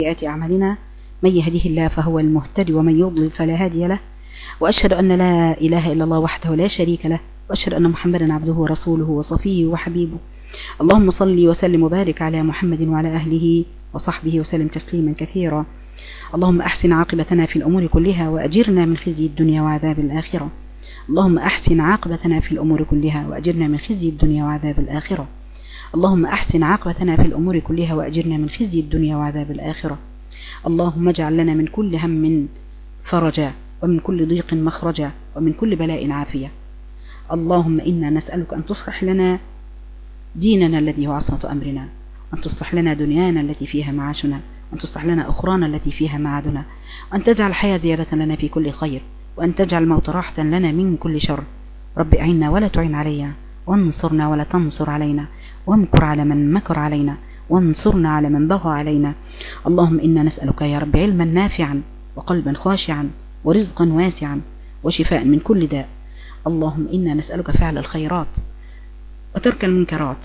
سيئات أعمالنا من يهده الله فهو المهتدي ومن يضلل فلا هادي له وأشهد أن لا إله إلا الله وحده لا شريك له وأشهد أن محمدا عبده ورسوله وصفيه وحبيبه اللهم صل وسلم وبارك على محمد وعلى أهله وصحبه وسلم تسليما كثيرا اللهم أحسن عاقبتنا في الأمور كلها وأجرنا من خزي الدنيا وعذاب الآخرة اللهم أحسن عاقبتنا في الأمور كلها وأجرنا من خزي الدنيا وعذاب الآخرة اللهم أحسن عاقبتنا في الأمور كلها وأجرنا من خزي الدنيا وعذاب الآخرة اللهم اجعل لنا من كل هم فرجا ومن كل ضيق مخرجا ومن كل بلاء عافية اللهم إنا نسألك أن تصلح لنا ديننا الذي هو عصمة أمرنا أن تصلح لنا دنيانا التي فيها معاشنا أن تصلح لنا أخرانا التي فيها معادنا وأن تجعل الحياة زيادة لنا في كل خير وأن تجعل الموت راحة لنا من كل شر رب أعنا ولا تعين علينا وانصرنا ولا تنصر علينا وامكر على من مكر علينا وانصرنا على من بغى علينا اللهم إنا نسألك يا رب علما نافعا وقلبا خاشعا ورزقا واسعا وشفاء من كل داء اللهم إنا نسألك فعل الخيرات وترك المنكرات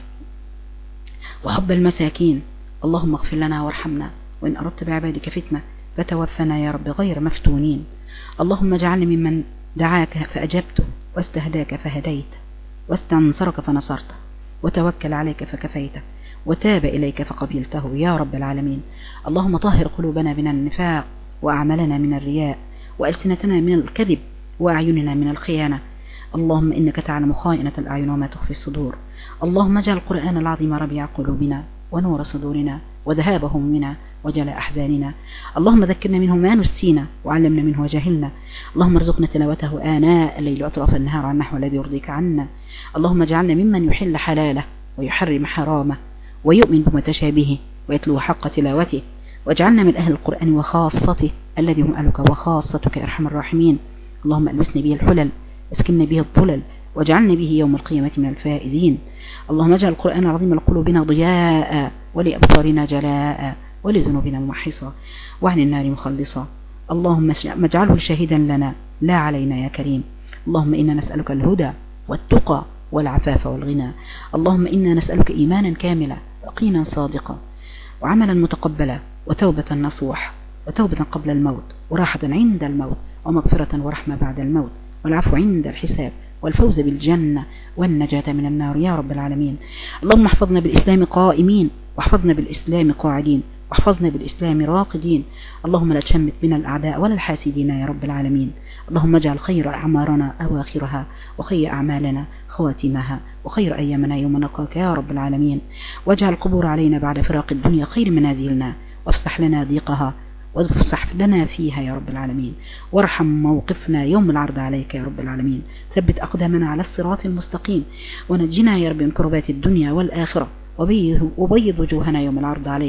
وحب المساكين اللهم اغفر لنا وارحمنا وإن أردت بعبادك فتنة فتوفنا يا رب غير مفتونين اللهم اجعلني ممن دعاك فأجبته واستهداك فهديت واستنصرك فنصرته وتوكل عليك فكفيته وتاب إليك فقبلته يا رب العالمين اللهم طهر قلوبنا من النفاق وأعمالنا من الرياء وألسنتنا من الكذب وأعيننا من الخيانة اللهم إنك تعلم خائنة الأعين وما تخفي الصدور اللهم اجعل القرآن العظيم ربيع قلوبنا ونور صدورنا وذهاب همنا وجلاء أحزاننا اللهم ذكرنا منه ما نسينا وعلمنا منه وجهلنا اللهم ارزقنا تلاوته آناء الليل وأطراف النهار على النحو الذي يرضيك عنا اللهم اجعلنا ممن يحل حلاله ويحرم حرامه ويؤمن بمتشابهه ويتلو حق تلاوته واجعلنا من أهل القرآن وخاصته الذي هم أهلك وخاصتك يا أرحم الراحمين اللهم ألبسنا به الحلل اسكننا به الظلل واجعلنا به يوم القيامة من الفائزين اللهم اجعل القرآن العظيم لقلوبنا ضياء ولأبصارنا جلاء ولذنوبنا ممحصا وعن النار مخلصا اللهم اجعله شاهدا لنا لا علينا يا كريم اللهم إنا نسألك الهدى والتقى والعفاف والغنى اللهم إنا نسألك إيمانا كاملا وقينا صادقا وعملا متقبلا وتوبة نصوح وتوبة قبل الموت وراحة عند الموت ومغفرة ورحمة بعد الموت والعفو عند الحساب والفوز بالجنة والنجاة من النار يا رب العالمين اللهم احفظنا بالإسلام قائمين واحفظنا بالإسلام قاعدين واحفظنا بالإسلام راقدين اللهم لا تشمت بنا الأعداء ولا الحاسدين يا رب العالمين اللهم اجعل خير أعمارنا أواخرها وخير أعمالنا خواتمها وخير أيامنا يوم نلقاك يا رب العالمين واجعل القبور علينا بعد فراق الدنيا خير منازلنا وافسح لنا ضيقها وافسح لنا فيها يا رب العالمين وارحم موقفنا يوم العرض عليك يا رب العالمين ثبت أقدامنا على الصراط المستقيم ونجنا يا رب من كربات الدنيا والآخرة وبيض وجوهنا يوم العرض عليك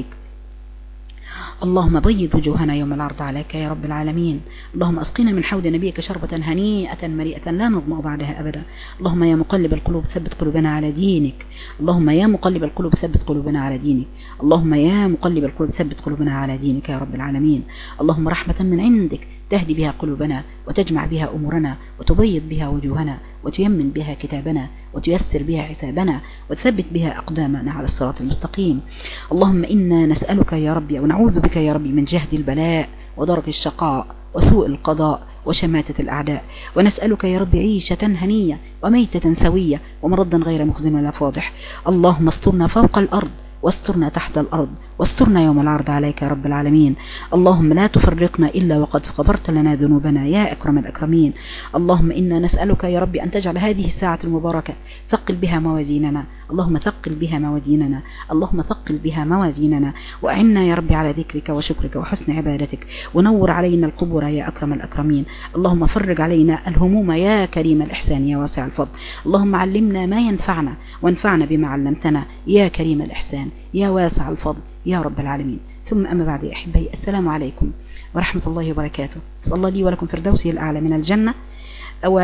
اللهم بيض وجوهنا يوم العرض عليك يا رب العالمين اللهم أسقنا من حوض نبيك شربة هنيئة مريئة لا نظمأ بعدها أبدا اللهم يا مقلب القلوب ثبت قلوبنا على دينك اللهم يا مقلب القلوب ثبت قلوبنا على دينك اللهم يا مقلب القلوب ثبت قلوبنا على دينك يا رب العالمين اللهم رحمة من عندك تهدي بها قلوبنا وتجمع بها أمورنا وتبيض بها وجوهنا وتيمن بها كتابنا وتيسر بها حسابنا وتثبت بها أقدامنا على الصراط المستقيم اللهم إنا نسألك يا ربي ونعوذ بك يا ربي من جهد البلاء ودرك الشقاء وسوء القضاء وشماتة الأعداء ونسألك يا رب عيشة هنية وميتة سوية ومردا غير مخزن ولا فاضح اللهم استرنا فوق الأرض واسترنا تحت الأرض واسترنا يوم العرض عليك يا رب العالمين اللهم لا تفرقنا إلا وقد غفرت لنا ذنوبنا يا أكرم الأكرمين اللهم إنا نسألك يا رب أن تجعل هذه الساعة المباركة ثقل بها موازيننا اللهم ثقل بها موازيننا اللهم ثقل بها موازيننا وأعنا يا رب على ذكرك وشكرك وحسن عبادتك ونور علينا القبور يا أكرم الأكرمين اللهم فرج علينا الهموم يا كريم الإحسان يا واسع الفضل اللهم علمنا ما ينفعنا وانفعنا بما علمتنا يا كريم الإحسان يا واسع الفضل يا رب العالمين ثم أما بعد يا أحبائي السلام عليكم ورحمة الله وبركاته صلى الله لي ولكم فردوسي الأعلى من الجنة و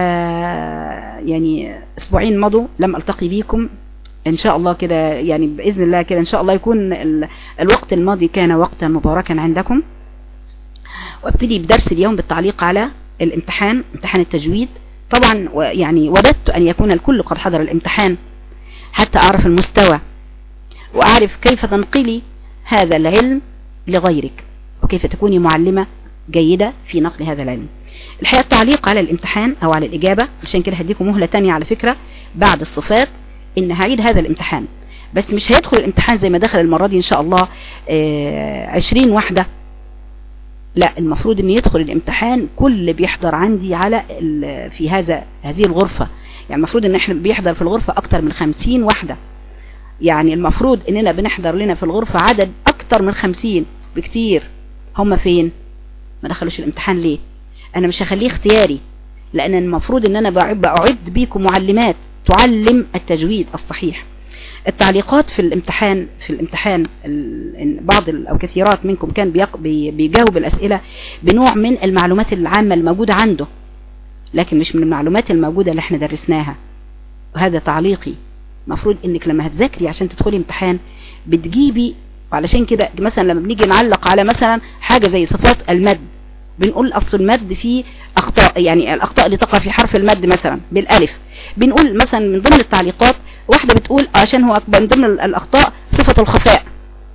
يعني أسبوعين مضوا لم ألتقي بكم إن شاء الله كده يعني بإذن الله كده إن شاء الله يكون الوقت الماضي كان وقتا مباركا عندكم وابتدي بدرس اليوم بالتعليق على الامتحان امتحان التجويد طبعا يعني وددت أن يكون الكل قد حضر الامتحان حتى أعرف المستوى وأعرف كيف تنقلي هذا العلم لغيرك وكيف تكوني معلمة جيدة في نقل هذا العلم الحقيقة التعليق على الامتحان او على الاجابة عشان كده هديكم مهلة تانية على فكرة بعد الصفات ان هعيد هذا الامتحان بس مش هيدخل الامتحان زي ما دخل المرة دي ان شاء الله اه عشرين واحدة لا المفروض ان يدخل الامتحان كل اللي بيحضر عندي على في هذا هذه الغرفة يعني المفروض ان احنا بيحضر في الغرفة اكتر من خمسين واحدة يعني المفروض اننا بنحضر لنا في الغرفة عدد اكتر من خمسين بكتير هم فين ما دخلوش الامتحان ليه انا مش هخليه اختياري لان المفروض ان انا بعد بيكم معلمات تعلم التجويد الصحيح التعليقات في الامتحان في الامتحان بعض او كثيرات منكم كان بيجاوب الاسئلة بنوع من المعلومات العامة الموجودة عنده لكن مش من المعلومات الموجودة اللي احنا درسناها وهذا تعليقي مفروض انك لما هتذاكري عشان تدخلي امتحان بتجيبي وعلشان كده مثلا لما بنيجي نعلق على مثلا حاجة زي صفات المد بنقول اصل المد فيه اخطاء يعني الاخطاء اللي تقع في حرف المد مثلا بالالف بنقول مثلا من ضمن التعليقات واحدة بتقول عشان هو من ضمن الاخطاء صفة الخفاء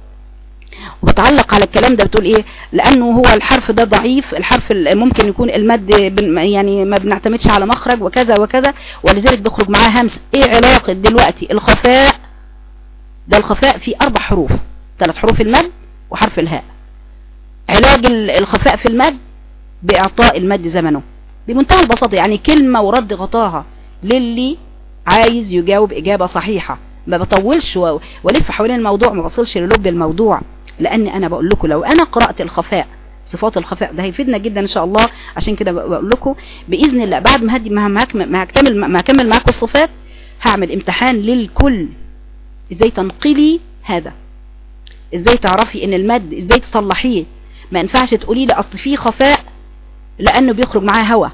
وبتعلق على الكلام ده بتقول ايه لانه هو الحرف ده ضعيف الحرف ممكن يكون المد يعني ما بنعتمدش على مخرج وكذا وكذا ولذلك بيخرج معاه همس ايه علاقة دلوقتي الخفاء ده الخفاء فيه اربع حروف ثلاث حروف المد وحرف الهاء علاج الخفاء في المد باعطاء المد زمنه بمنتهى البساطة يعني كلمة ورد غطاها للي عايز يجاوب اجابة صحيحة ما بطولش ولف حوالين الموضوع ما بصلش للب الموضوع لان انا بقول لكم لو انا قرأت الخفاء صفات الخفاء ده هيفيدنا جدا ان شاء الله عشان كده بقول لكم باذن الله بعد ما هدي ما ما هكمل ما هكمل معاكم الصفات هعمل امتحان للكل ازاي تنقلي هذا ازاي تعرفي ان المد ازاي تصلحيه ما ينفعش تقولي لي اصل فيه خفاء لانه بيخرج معاه هوا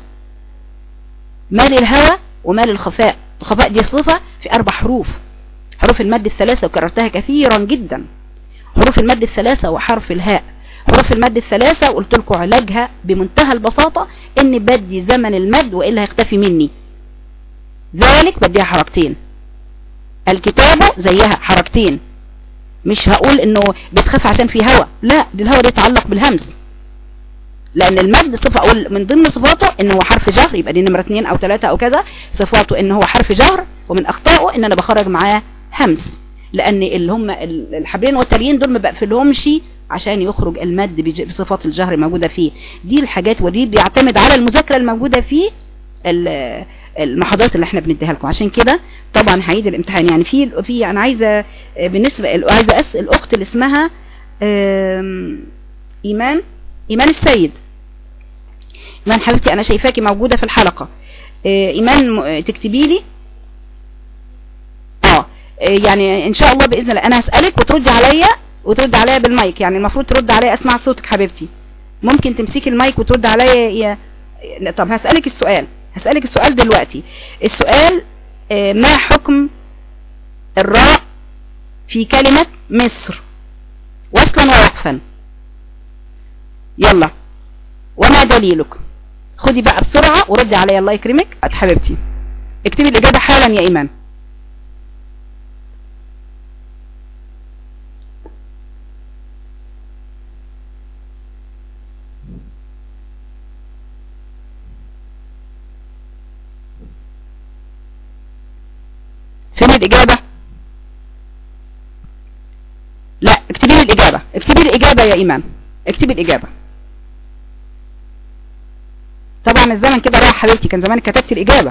مال الهوا ومال الخفاء الخفاء دي صفة في اربع حروف حروف المد الثلاثة وكررتها كثيرا جدا حروف المد الثلاثة وحرف الهاء حروف المد الثلاثة وقلت لكم علاجها بمنتهى البساطة ان بدي زمن المد وإلا هيختفي مني ذلك بديها حركتين الكتابة زيها حركتين مش هقول انه بتخاف عشان في هوا لا دي الهوا دي يتعلق بالهمس لان المد صفة اقول من ضمن صفاته ان هو حرف جهر يبقى دي نمرة اتنين او تلاتة او كذا صفاته ان هو حرف جهر ومن اخطائه ان انا بخرج معاه همس لان اللي هم الحبلين والتاليين دول ما بقفلهمش عشان يخرج المد بصفات الجهر موجودة فيه دي الحاجات ودي بيعتمد على المذاكرة الموجودة في المحاضرات اللي احنا بنديها لكم عشان كده طبعا هعيد الامتحان يعني في في انا عايزه بالنسبه عايزه اسال الاخت اللي اسمها ايمان ايمان السيد ايمان حبيبتي انا شايفاكي موجوده في الحلقه ايمان تكتبي لي اه يعني ان شاء الله باذن الله انا هسالك وتردي عليا وترد عليا بالمايك يعني المفروض ترد عليا اسمع صوتك حبيبتي ممكن تمسكي المايك وترد عليا يا... طب هسالك السؤال هسألك السؤال دلوقتي السؤال ما حكم الراء في كلمة مصر وصلا ووقفا يلا وما دليلك خدي بقى بسرعة وردي عليا الله يكرمك حبيبتي اكتبي الإجابة حالا يا إيمان فين الإجابة لا اكتبي لي الإجابة اكتبي لي الإجابة يا إيمان اكتبي الإجابة طبعا الزمن كده راح حبيبتي كان زمان كتبت الإجابة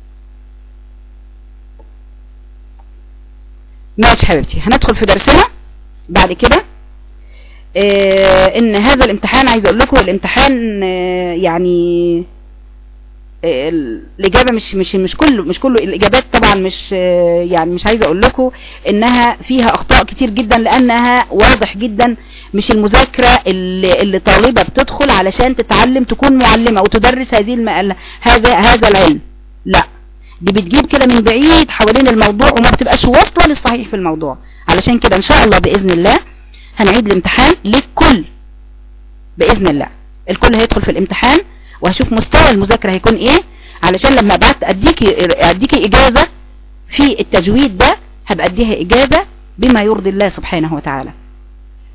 ماشي حبيبتي هندخل في درسنا بعد كده اه ان هذا الامتحان عايز اقول لكم الامتحان اه يعني الاجابه مش مش مش كله مش كله الاجابات طبعا مش يعني مش عايزه اقول لكم انها فيها اخطاء كتير جدا لانها واضح جدا مش المذاكره اللي, اللي طالبه بتدخل علشان تتعلم تكون معلمه وتدرس هذه الم... هذا هذا العلم لا دي بتجيب كده من بعيد حوالين الموضوع وما بتبقاش واصله للصحيح في الموضوع علشان كده ان شاء الله باذن الله هنعيد الامتحان للكل باذن الله الكل هيدخل في الامتحان وهشوف مستوى المذاكرة هيكون ايه علشان لما بعت اديكي اديكي اجازة في التجويد ده هبقى اديها اجازة بما يرضي الله سبحانه وتعالى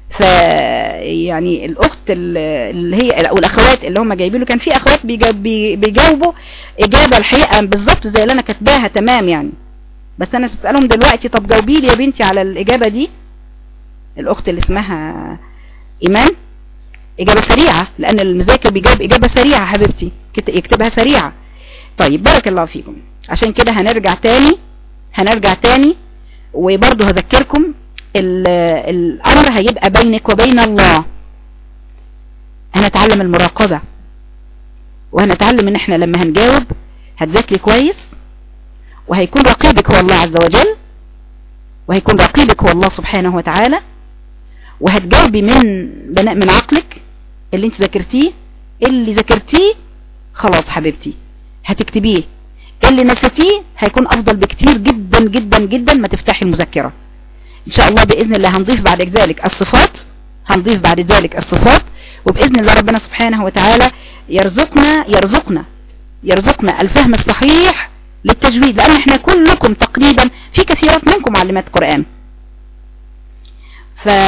ف يعني الاخت اللي هي او الاخوات اللي هم جايبين له كان في اخوات بيجاوبوا اجابه الحقيقه بالظبط زي اللي انا كاتباها تمام يعني بس انا بسالهم دلوقتي طب جاوبي لي يا بنتي على الاجابه دي الاخت اللي اسمها ايمان اجابه سريعه لان المذاكر بيجاوب اجابه سريعه حبيبتي يكتبها سريعه طيب بارك الله فيكم عشان كده هنرجع تاني هنرجع تاني وبرضه هذكركم الامر هيبقى بينك وبين الله هنتعلم المراقبة وهنتعلم ان احنا لما هنجاوب هتذاكري كويس وهيكون رقيبك هو الله عز وجل وهيكون رقيبك هو الله سبحانه وتعالى وهتجاوبي من بناء من عقلك اللي انت ذاكرتيه اللي ذاكرتيه خلاص حبيبتي هتكتبيه اللي نسيتيه هيكون افضل بكتير جدا جدا جدا ما تفتحي المذكره ان شاء الله باذن الله هنضيف بعد ذلك الصفات هنضيف بعد ذلك الصفات وباذن الله ربنا سبحانه وتعالى يرزقنا يرزقنا يرزقنا الفهم الصحيح للتجويد لان احنا كلكم تقريبا في كثيرات منكم معلمات قرآن ف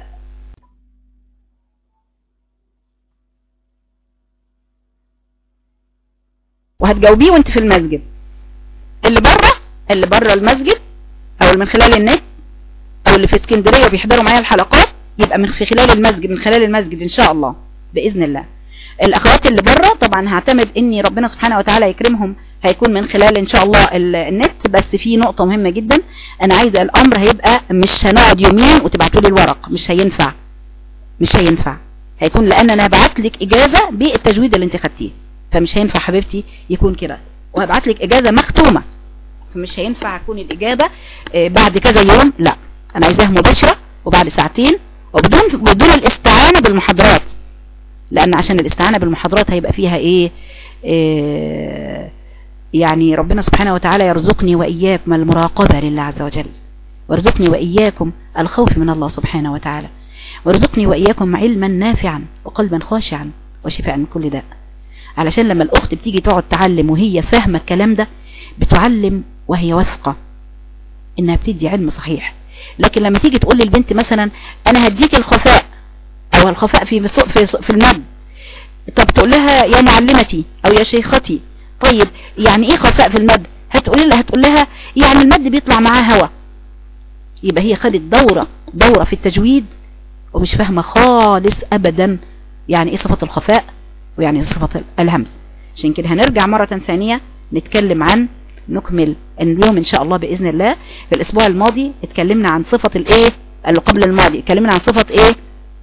وهتجاوبيه وانت في المسجد اللي بره اللي بره المسجد او اللي من خلال النت او اللي في اسكندريه بيحضروا معايا الحلقات يبقى من في خلال المسجد من خلال المسجد ان شاء الله باذن الله الاخوات اللي بره طبعا هعتمد اني ربنا سبحانه وتعالى يكرمهم هيكون من خلال ان شاء الله النت بس في نقطة مهمة جدا انا عايزة الامر هيبقى مش هنقعد يومين وتبعتوا لي الورق مش هينفع مش هينفع هيكون لان انا هبعت لك اجازة بالتجويد اللي انت خدتيه فمش هينفع حبيبتي يكون كده وهبعت لك اجازة مختومة فمش هينفع اكون الاجابة آه، بعد كذا يوم لا انا عايزاها مباشرة وبعد ساعتين وبدون بدون الاستعانة بالمحاضرات لان عشان الاستعانة بالمحاضرات هيبقى فيها ايه, إيه يعني ربنا سبحانه وتعالى يرزقني وإياكم المراقبة لله عز وجل وارزقني وإياكم الخوف من الله سبحانه وتعالى وارزقني وإياكم علما نافعا وقلبا خاشعا وشفاء من كل داء علشان لما الأخت بتيجي تقعد تعلم وهي فاهمة الكلام ده بتعلم وهي واثقة إنها بتدي علم صحيح لكن لما تيجي تقول للبنت مثلا أنا هديك الخفاء أو الخفاء في في في المد طب تقول لها يا معلمتي أو يا شيختي طيب يعني ايه خفاء في المد هتقول لها هتقول لها يعني المد بيطلع معاه هوا يبقى هي خدت دورة دورة في التجويد ومش فاهمة خالص ابدا يعني ايه صفة الخفاء ويعني ايه صفة الهمز عشان كده هنرجع مرة ثانية نتكلم عن نكمل اليوم ان شاء الله باذن الله في الاسبوع الماضي اتكلمنا عن صفة الايه اللي قبل الماضي اتكلمنا عن صفة ايه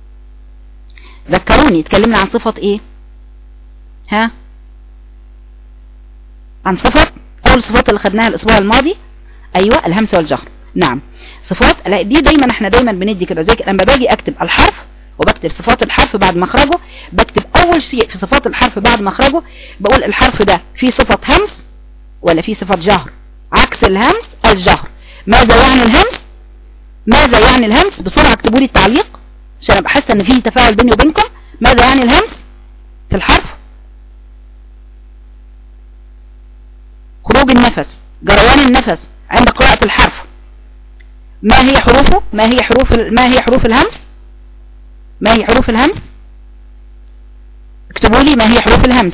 ذكروني اتكلمنا عن صفة ايه ها عن صفات اول صفات اللي خدناها الاسبوع الماضي ايوه الهمس والجهر نعم صفات لا دي دايما احنا دايما بندي كده زي لما باجي اكتب الحرف وبكتب صفات الحرف بعد مخرجه بكتب اول شيء في صفات الحرف بعد مخرجه بقول الحرف ده فيه صفة همس ولا فيه صفة جهر عكس الهمس الجهر ماذا يعني الهمس ماذا يعني الهمس بسرعة اكتبوا لي التعليق عشان ابقى حاسه ان في تفاعل بيني وبينكم ماذا يعني الهمس في الحرف خروج النفس جريان النفس عند قراءة الحرف ما هي حروفه ما هي حروف ما هي حروف الهمس ما هي حروف الهمس اكتبوا لي ما هي حروف الهمس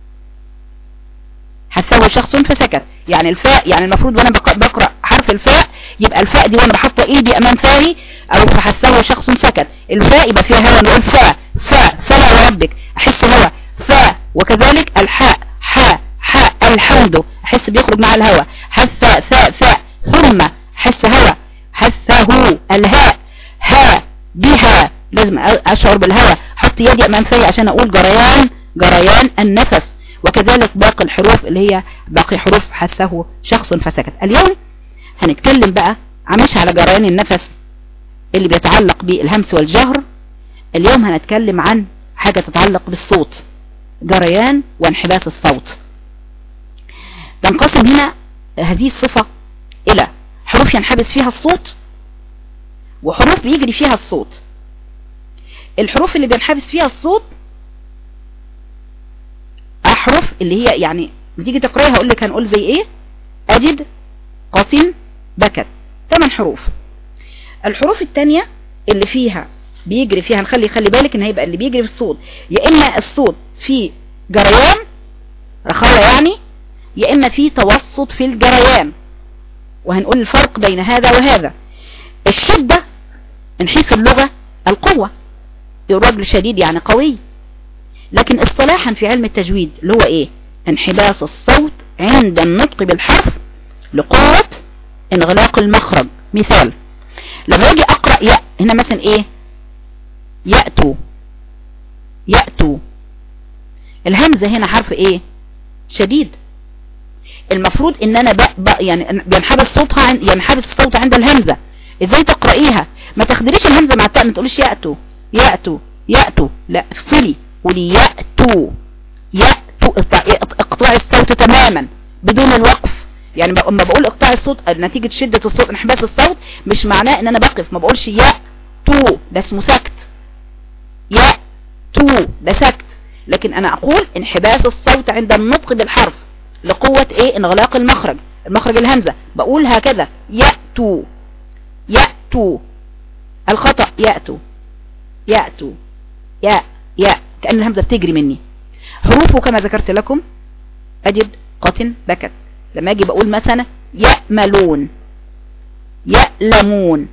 حسه شخص فسكت يعني الفاء يعني المفروض وانا بقرأ حرف الفاء يبقى الفاء دي وانا بحط ايدي امام فاي او فحسه شخص سكت الفاء يبقى فيها هوا نقول فاء فاء فلا وربك احس هوا فاء وكذلك الحاء حاء حاء الحمد حس بيخرج مع الهواء حس ثاء ثاء ثم حس هواء حسه الهاء ها بها لازم اشعر بالهواء حط يدي امام فيا عشان اقول جريان جريان النفس وكذلك باقي الحروف اللي هي باقي حروف حسه شخص فسكت اليوم هنتكلم بقى مش على جريان النفس اللي بيتعلق بالهمس والجهر اليوم هنتكلم عن حاجة تتعلق بالصوت جريان وانحباس الصوت تنقسم هنا هذه الصفة إلى حروف ينحبس فيها الصوت وحروف بيجري فيها الصوت الحروف اللي بينحبس فيها الصوت أحرف اللي هي يعني بتيجي تقرأيها أقول لك هنقول زي إيه أجد قطن بكت ثمان حروف الحروف التانية اللي فيها بيجري فيها نخلي خلي بالك ان هيبقى اللي بيجري في الصوت يا اما الصوت في جريان رخاوة يعني يا اما في توسط في الجريان وهنقول الفرق بين هذا وهذا الشدة من حيث اللغة القوة الرجل شديد يعني قوي لكن اصطلاحا في علم التجويد اللي هو ايه انحباس الصوت عند النطق بالحرف لقوة انغلاق المخرج مثال لما اجي اقرأ يأ هنا مثلا ايه يأتوا يأتوا الهمزة هنا حرف ايه شديد المفروض ان انا بق بق يعني بينحبس صوتها عن ينحبس الصوت عند الهمزة ازاي تقرأيها ما تاخدريش الهمزة مع التاء ما تقوليش يأتوا يأتوا يأتوا لا افصلي قولي يأتوا يأتوا اقطاع الصوت تماما بدون الوقف يعني لما بقول اقطاع الصوت نتيجة شدة الصوت انحباس الصوت مش معناه ان انا بقف ما بقولش يأتوا ده اسمه سكت يأتوا ده سكت لكن انا اقول انحباس الصوت عند النطق بالحرف لقوة ايه انغلاق المخرج المخرج الهمزة بقول هكذا يأتوا يأتوا الخطأ يأتوا يأتوا يا يا كأن الهمزة بتجري مني حروفه كما ذكرت لكم أجد قتن بكت لما أجي بقول مثلا يأملون يألمون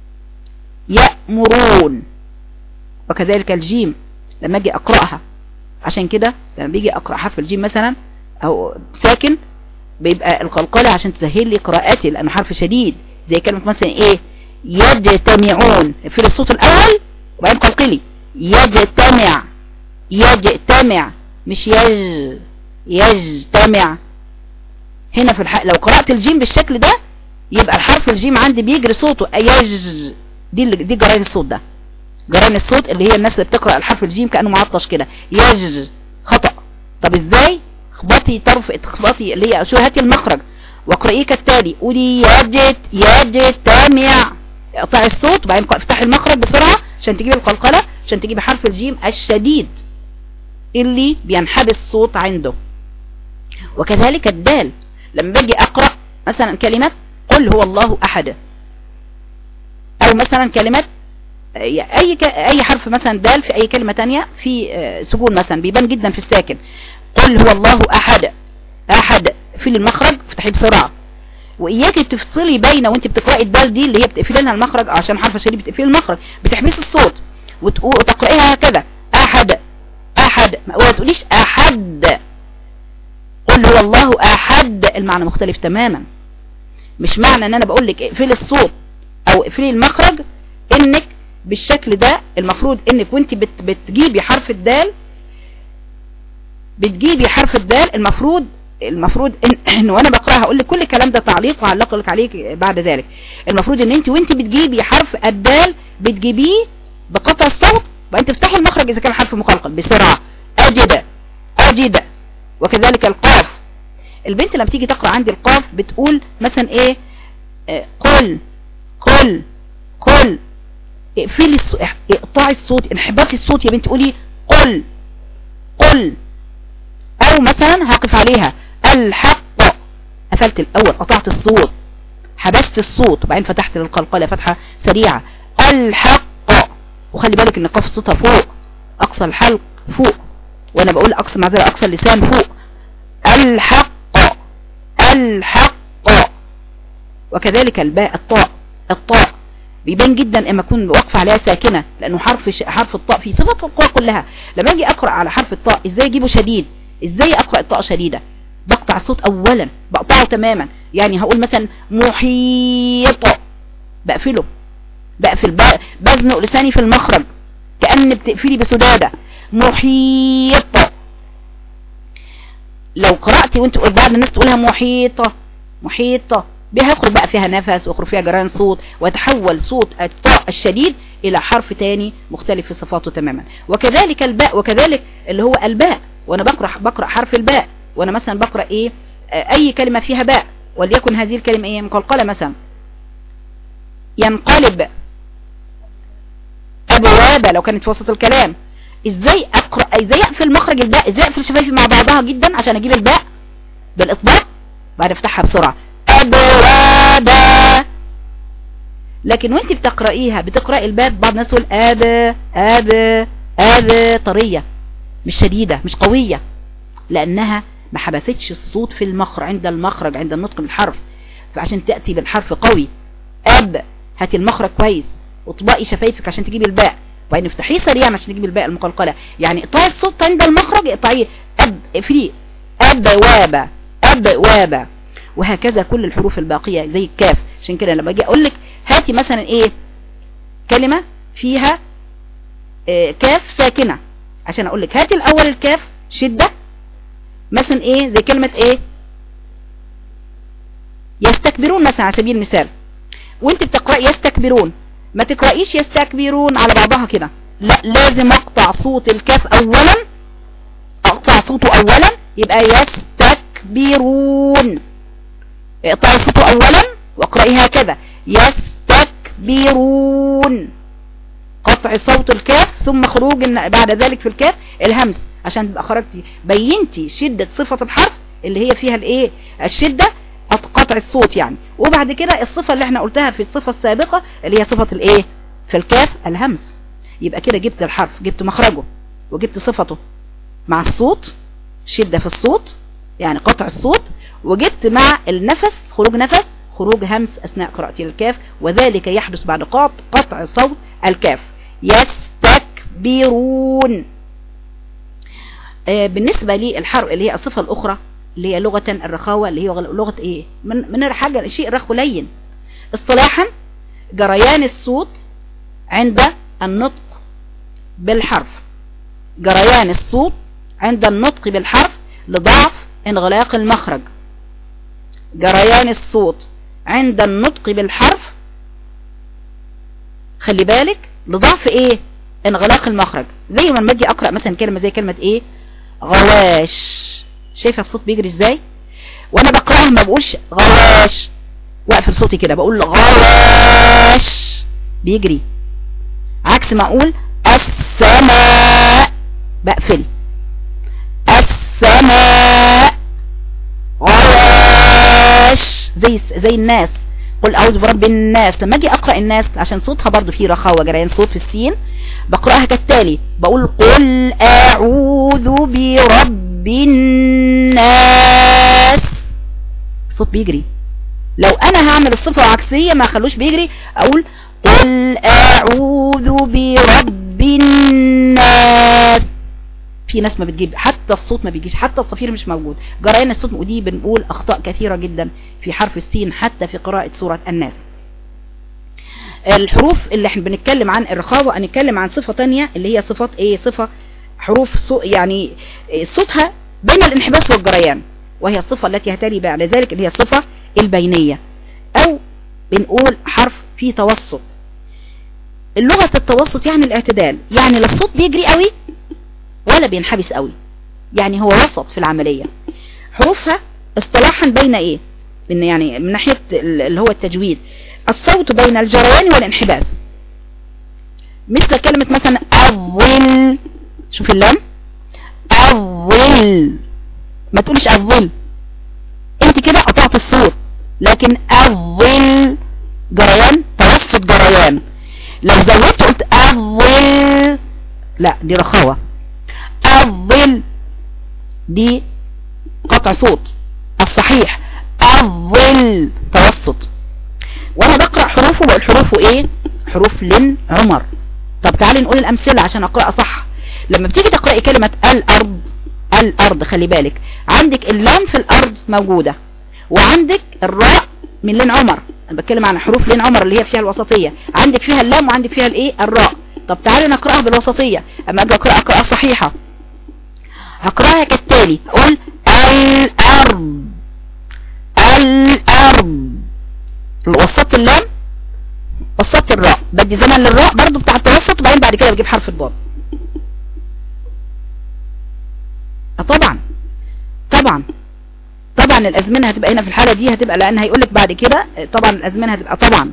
يأمرون وكذلك الجيم لما أجي أقرأها عشان كده لما بيجي أقرأ حرف الجيم مثلا أو ساكن بيبقى القلقلة عشان تسهل لي قراءتي لأنه حرف شديد زي كلمة مثلا إيه يجتمعون في الصوت الأول وبعدين قلقلي يجتمع يجتمع مش يج يجتمع هنا في الحق لو قرأت الجيم بالشكل ده يبقى الحرف الجيم عندي بيجري صوته يج دي اللي دي جرائن الصوت ده جرائن الصوت اللي هي الناس اللي بتقرأ الحرف الجيم كأنه معطش كده يج خطأ طب ازاي اخبطي طرف اخبطي اللي هي شو هاتي المخرج واقرأيه كالتالي قولي يجت يجتمع اقطعي الصوت وبعدين افتحي المخرج بسرعة عشان تجيبي القلقلة عشان تجيبي حرف الجيم الشديد اللي بينحبس الصوت عنده وكذلك الدال لما باجي اقرأ مثلا كلمة قل هو الله احد او مثلا كلمة اي اي حرف مثلا دال في اي كلمة تانية في سكون مثلا بيبان جدا في الساكن قل هو الله احد احد في المخرج افتحي بسرعة واياك تفصلي بين وانت بتقرأي الدال دي اللي هي بتقفلي لها المخرج عشان حرف شديد بتقفلي المخرج بتحبسي الصوت وتقرأيها هكذا احد احد ما تقوليش احد قل هو الله احد المعنى مختلف تماما مش معنى ان انا بقول لك اقفلي الصوت او اقفلي المخرج انك بالشكل ده المفروض انك وانت بت بتجيبي حرف الدال بتجيبي حرف الدال المفروض المفروض ان, إن وانا بقراها اقول لك كل الكلام ده تعليق وهعلق لك عليه بعد ذلك المفروض ان انت وانت بتجيبي حرف الدال بتجيبيه بقطع الصوت وانت تفتحي المخرج اذا كان حرف مقلقل بسرعه اجد اجد وكذلك القاف البنت لما تيجي تقرا عندي القاف بتقول مثلا ايه آه قل قل قل اقفلي اقطعي الصوت انحباسي الصوت يا بنت قولي قل قل او مثلا هقف عليها الحق قفلت الاول قطعت الصوت حبست الصوت وبعدين فتحت للقلقلة فتحة سريعة الحق وخلي بالك ان قف صوتها فوق اقصى الحلق فوق وانا بقول اقصى معذرة اقصى اللسان فوق الحق الحق وكذلك الباء الطاء الطاء بيبان جدا اما اكون واقفه عليها ساكنه لانه حرف ش... حرف الطاء فيه صفه القوه كلها لما اجي اقرا على حرف الطاء ازاي اجيبه شديد ازاي اقرا الطاء شديده بقطع الصوت اولا بقطعه تماما يعني هقول مثلا محيط بقفله بقفل بزنق لساني في المخرج كأن بتقفلي بسدادة محيط لو قرأتي وانت بعض الناس تقولها محيطة محيطة بيخرج بقى فيها نفس ويخرج فيها جران صوت ويتحول صوت الطاء الشديد الى حرف تاني مختلف في صفاته تماما وكذلك الباء وكذلك اللي هو الباء وانا بقرأ بقرأ حرف الباء وانا مثلا بقرأ ايه اي كلمة فيها باء وليكن هذه الكلمة ايه مقلقلة مثلا ينقلب ابواب لو كانت في وسط الكلام ازاي اقرأ ازاي اقفل مخرج الباء ازاي اقفل شفايفي مع بعضها جدا عشان اجيب الباء بالاطباق بعد افتحها بسرعة ابواب لكن وانت بتقرأيها بتقرأي الباء بعض الناس تقول ابا ابا ابا طرية مش شديدة مش قوية لانها ما حبستش الصوت في المخرج عند المخرج عند النطق بالحرف فعشان تأتي بالحرف قوي اب هاتي المخرج كويس واطبقي شفايفك عشان تجيبي الباء وبعدين افتحيه سريعا عشان تجيبي الباء المقلقلة يعني اقطعي الصوت عند المخرج اقطعيه اب فري اب وابا اب وابا وهكذا كل الحروف الباقية زي الكاف عشان كده لما اجي اقول لك هاتي مثلا ايه كلمة فيها إيه كاف ساكنة عشان اقول لك هاتي الاول الكاف شدة مثلا ايه زي كلمة ايه يستكبرون مثلا على سبيل المثال وانت بتقرأ يستكبرون ما تقرأيش يستكبرون على بعضها كده لا لازم اقطع صوت الكاف اولا اقطع صوته اولا يبقى يستكبرون اقطعي صوته اولا واقرأي هكذا يستكبرون قطع صوت الكاف ثم خروج بعد ذلك في الكاف الهمس عشان تبقى خرجتي بينتي شدة صفة الحرف اللي هي فيها الايه الشدة قطع الصوت يعني وبعد كده الصفة اللي احنا قلتها في الصفة السابقة اللي هي صفة الايه في الكاف الهمس يبقى كده جبت الحرف جبت مخرجه وجبت صفته مع الصوت شدة في الصوت يعني قطع الصوت وجبت مع النفس خروج نفس خروج همس أثناء قراءة الكاف وذلك يحدث بعد قطع صوت الكاف يستكبرون آه بالنسبة للحرف اللي هي الصفة الأخرى اللي هي لغة الرخاوة اللي هي لغة ايه من, من حاجة شيء رخو لين اصطلاحا جريان الصوت عند النطق بالحرف جريان الصوت عند النطق بالحرف لضعف انغلاق المخرج جريان الصوت عند النطق بالحرف خلي بالك لضعف ايه انغلاق المخرج زي ما اجي اقرا مثلا كلمه زي كلمه ايه غواش شايفه الصوت بيجري ازاي وانا بقراها ما بقولش غواش واقفل صوتي كده بقول غواش بيجري عكس ما اقول السماء بقفل السماء غواش زي زي الناس قل اعوذ برب الناس لما اجي اقرا الناس عشان صوتها برضو فيه رخاوه جريان صوت في السين بقراها كالتالي بقول قل اعوذ برب الناس الصوت بيجري لو انا هعمل الصفه العكسيه ما خلوش بيجري اقول قل اعوذ برب الناس في ناس ما بتجيب حتى الصوت ما بيجيش حتى الصفير مش موجود جريان الصوت ودي بنقول اخطاء كثيرة جدا في حرف السين حتى في قراءة سورة الناس الحروف اللي احنا بنتكلم عن الرخاوة هنتكلم عن صفة تانية اللي هي صفات ايه صفة حروف سو يعني صوتها بين الانحباس والجريان وهي الصفة التي هتلي بعد ذلك اللي هي الصفة البينية او بنقول حرف فيه توسط اللغة التوسط يعني الاعتدال يعني لا الصوت بيجري قوي ولا بينحبس قوي يعني هو وسط في العملية حروفها اصطلاحا بين ايه ان يعني من ناحية اللي هو التجويد الصوت بين الجريان والانحباس مثل كلمة مثلا اول شوف اللام اول ما تقولش اول انت كده قطعت الصوت لكن اول جريان توسط جريان لو زودت قلت اول لا دي رخاوة الظل دي قطع صوت الصحيح الظل توسط وانا بقرأ حروفه بقول حروفه ايه حروف لن عمر طب تعالي نقول الامثلة عشان اقرأ صح لما بتيجي تقرأي كلمة الارض الارض خلي بالك عندك اللام في الارض موجودة وعندك الراء من لن عمر انا بتكلم عن حروف لن عمر اللي هي فيها الوسطية عندك فيها اللام وعندك فيها الايه الراء طب تعالي نقرأها بالوسطية اما اجي اقرأ اقرأ صحيحة هقرأها كالتالي قول الأرض الأرض وسطت اللام وسطت الراء بدي زمن للراء برضو بتاع التوسط وبعدين بعد كده بجيب حرف الضاد طبعا طبعا طبعا الازمنه هتبقى هنا في الحاله دي هتبقى لان هيقول لك بعد كده طبعا الازمنه هتبقى طبعا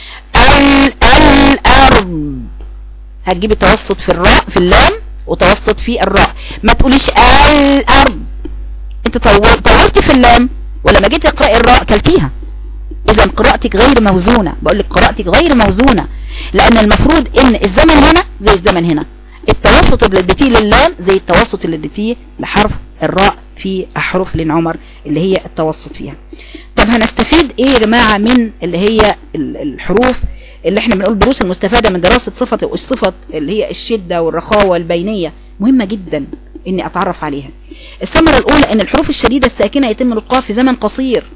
الارض هتجيب التوسط في الراء في اللام وتوسط في الراء ما تقوليش الارض انت طولتي في اللام ولما جيت تقرأي الراء كلتيها اذا قراءتك غير موزونة بقول لك قراءتك غير موزونة لان المفروض ان الزمن هنا زي الزمن هنا التوسط اللي اديتيه للام زي التوسط اللي اديتيه لحرف الراء في احرف لين عمر اللي هي التوسط فيها طب هنستفيد ايه يا جماعة من اللي هي الحروف اللي احنا بنقول دروس المستفادة من دراسة صفة الصفة اللي هي الشدة والرخاوة البينية مهمة جدا اني اتعرف عليها الثمرة الاولى ان الحروف الشديدة الساكنة يتم نطقها في زمن قصير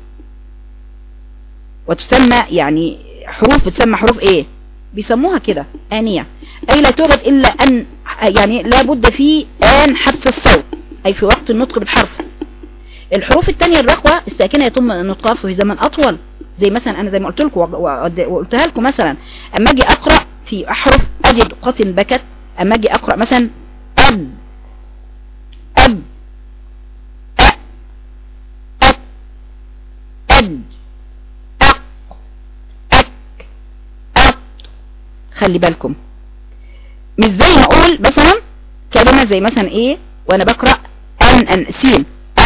وتسمى يعني حروف بتسمى حروف ايه بيسموها كده آنية اي لا توجد الا ان يعني لابد في آن حبس الصوت اي في وقت النطق بالحرف الحروف التانية الرخوة الساكنة يتم نطقها في زمن اطول زي مثلا انا زي ما قلت لكم وقلتها لكم مثلا اما اجي اقرأ في احرف اجد قط بكت اما اجي اقرأ مثلا اب اب أ أك أد أق أك أق خلي بالكم مش زي ما اقول مثلا كلمة زي مثلا ايه وانا بقرأ ان ان سين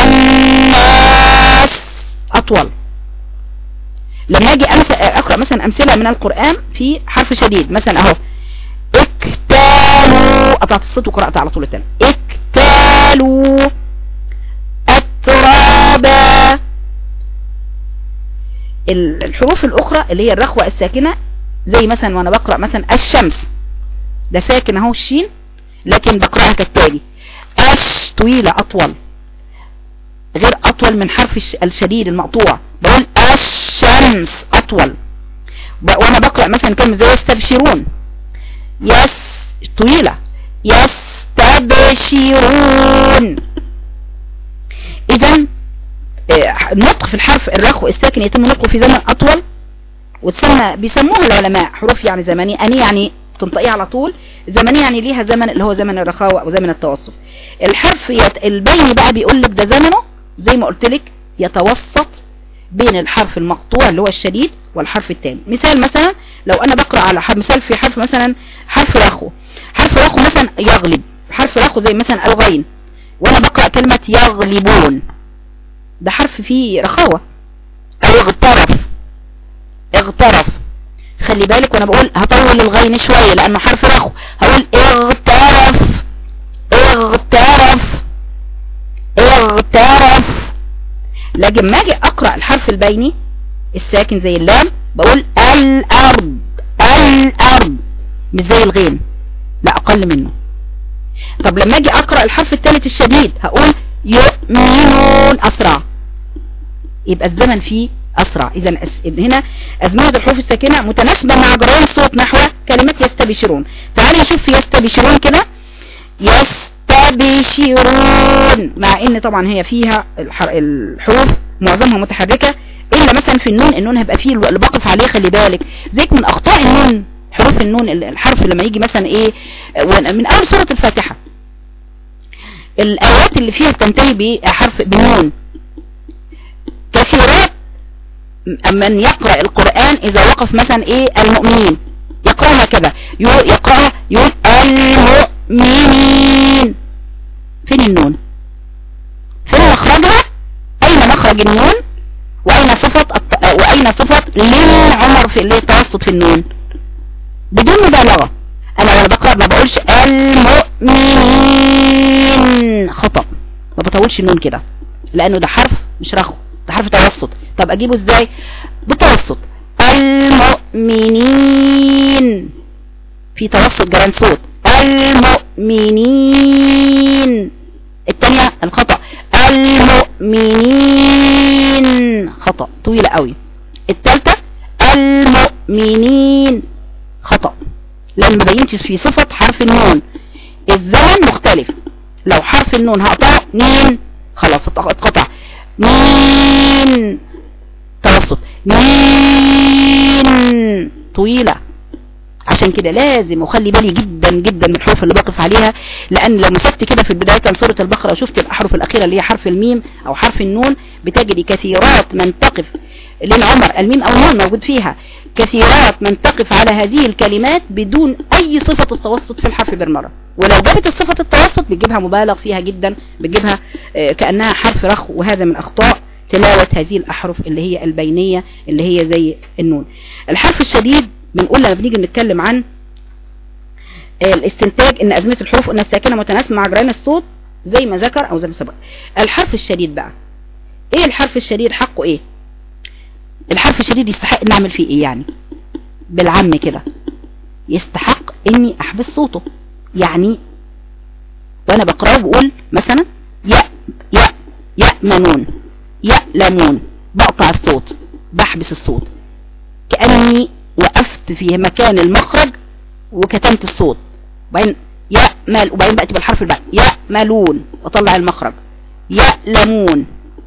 الناس اطول لما اجي اقرأ مثلا امثلة من القرآن في حرف شديد مثلا اهو اكتالوا قطعت الصوت وقرأت على طول التاني اكتالوا اترابا الحروف الاخرى اللي هي الرخوة الساكنة زي مثلا وانا بقرأ مثلا الشمس ده ساكن اهو الشين لكن بقرأها كالتالي اش طويلة اطول غير اطول من حرف الشديد المقطوع بقول الشمس اطول وانا بقرأ مثلا كلمة زي يستبشرون يس طويلة يستبشرون اذا النطق في الحرف الرخو الساكن يتم نطقه في زمن اطول وتسمى بيسموها العلماء حروف يعني زمنية اني يعني تنطقيه على طول زمنية يعني ليها زمن اللي هو زمن الرخاوة او زمن التوسط الحرف يت... البين بقى بيقول لك ده زمنه زي ما قلت لك يتوسط بين الحرف المقطوع اللي هو الشديد والحرف الثاني مثال مثلا لو انا بقرأ على مثال في حرف مثلا حرف رخو حرف رخو مثلا يغلب حرف رخو زي مثلا الغين وانا بقرأ كلمة يغلبون ده حرف فيه رخاوة او اغترف اغترف خلي بالك وانا بقول هطول الغين شوية لانه حرف رخو هقول اغترف اغترف اغترف لكن ما اجي اقرأ الحرف البيني الساكن زي اللام بقول الارض الارض مش زي الغين لا اقل منه طب لما اجي اقرأ الحرف الثالث الشديد هقول يؤمنون اسرع يبقى الزمن فيه اسرع اذا هنا ازمنة الحروف الساكنة متناسبة مع جريان الصوت نحو كلمة يستبشرون تعالي نشوف في يستبشرون كده يستبشرون مع ان طبعا هي فيها الحروف معظمها متحركة الا مثلا في النون النون هيبقى فيه اللي بقف عليه خلي بالك زيك من اخطاء النون حروف النون الحرف لما يجي مثلا ايه من اول سورة الفاتحة الايات اللي فيها بتنتهي بحرف بنون كثيرات من يقرأ القرآن اذا وقف مثلا ايه المؤمنين يقرأها كذا يقرأها يقول المؤمنين فين النون فين مخرجها اين مخرج النون واين صفة واين صفة لين عمر في اللي التوسط في النون بدون مبالغة انا وانا بقرأ ما بقولش المؤمنين خطأ ما بطولش النون كده لانه ده حرف مش رخو ده حرف توسط طب اجيبه ازاي بتوسط المؤمنين في توسط جران صوت المؤمنين الثانية الخطأ المؤمنين خطأ طويلة قوي الثالثة المؤمنين خطأ لان ما بينتش في صفة حرف النون الزمن مختلف لو حرف النون هقطعه مين خلاص اتقطع مين توسط مين طويلة عشان كده لازم اخلي بالي جدا جدا من الحروف اللي بقف عليها لان لو مسكت كده في البداية من سورة البقرة وشفت الاحرف الاخيرة اللي هي حرف الميم او حرف النون بتجري كثيرات من تقف لين عمر الميم او النون موجود فيها كثيرات من تقف على هذه الكلمات بدون اي صفة التوسط في الحرف بالمرة ولو جابت الصفة التوسط بتجيبها مبالغ فيها جدا بتجيبها كأنها حرف رخو وهذا من اخطاء تلاوة هذه الأحرف اللي هي البينية اللي هي زي النون الحرف الشديد بنقول لما بنيجي نتكلم عن الاستنتاج ان أزمة الحروف ان الساكنة متناسبة مع جرين الصوت زي ما ذكر او زي ما سبق الحرف الشديد بقى ايه الحرف الشديد حقه ايه الحرف الشديد يستحق نعمل فيه ايه يعني بالعم كده يستحق اني احبس صوته يعني وانا بقراه بقول مثلا يا يا يأمنون يألمون بقطع الصوت بحبس الصوت كأني وقفت في مكان المخرج وكتمت الصوت وبعدين يأمل وبعدين بأتي بالحرف الباء يأملون وطلع المخرج يألمون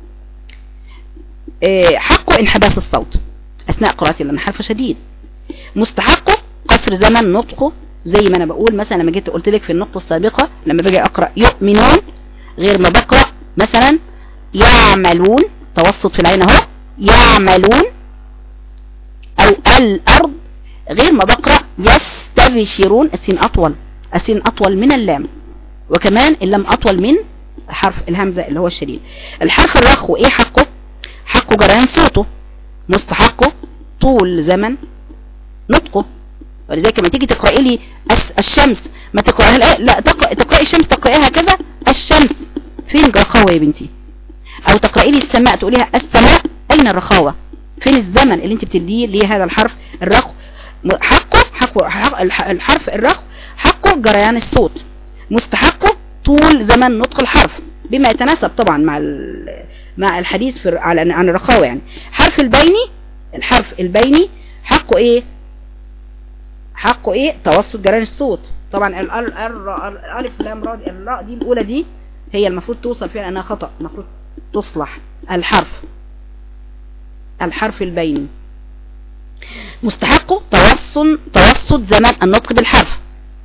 إيه حقه انحباس الصوت أثناء قراءتي لأن حرف شديد مستحقه قصر زمن نطقه زي ما أنا بقول مثلا لما جيت قلت لك في النقطة السابقة لما باجي أقرأ يؤمنون غير ما بقرأ مثلا يعملون توسط في العين اهو يعملون او الارض غير ما بقرأ يستبشرون السين اطول السين اطول من اللام وكمان اللام اطول من حرف الهمزة اللي هو الشديد الحرف الرخو ايه حقه حقه جريان صوته مستحقه طول زمن نطقه ولذلك لما تيجي تقرأي لي الشمس ما تقرأيها لا تقرأ تقرأي الشمس تقرأيها كذا الشمس فين الرخاوة يا بنتي او تقرأي لي السماء تقوليها السماء اين الرخاوة فين الزمن اللي انت بتديه لهذا الحرف الرخو حقه حقه حق الحرف الرخو حقه جريان الصوت مستحقه طول زمن نطق الحرف بما يتناسب طبعا مع مع الحديث في على عن الرخاوة يعني حرف البيني الحرف البيني حقه ايه حقه ايه توسط جريان الصوت طبعا الالف لام را الراء دي الاولى دي هي المفروض توصل فيها لانها خطأ المفروض تصلح الحرف الحرف البيني مستحقه توسط توسط زمن النطق بالحرف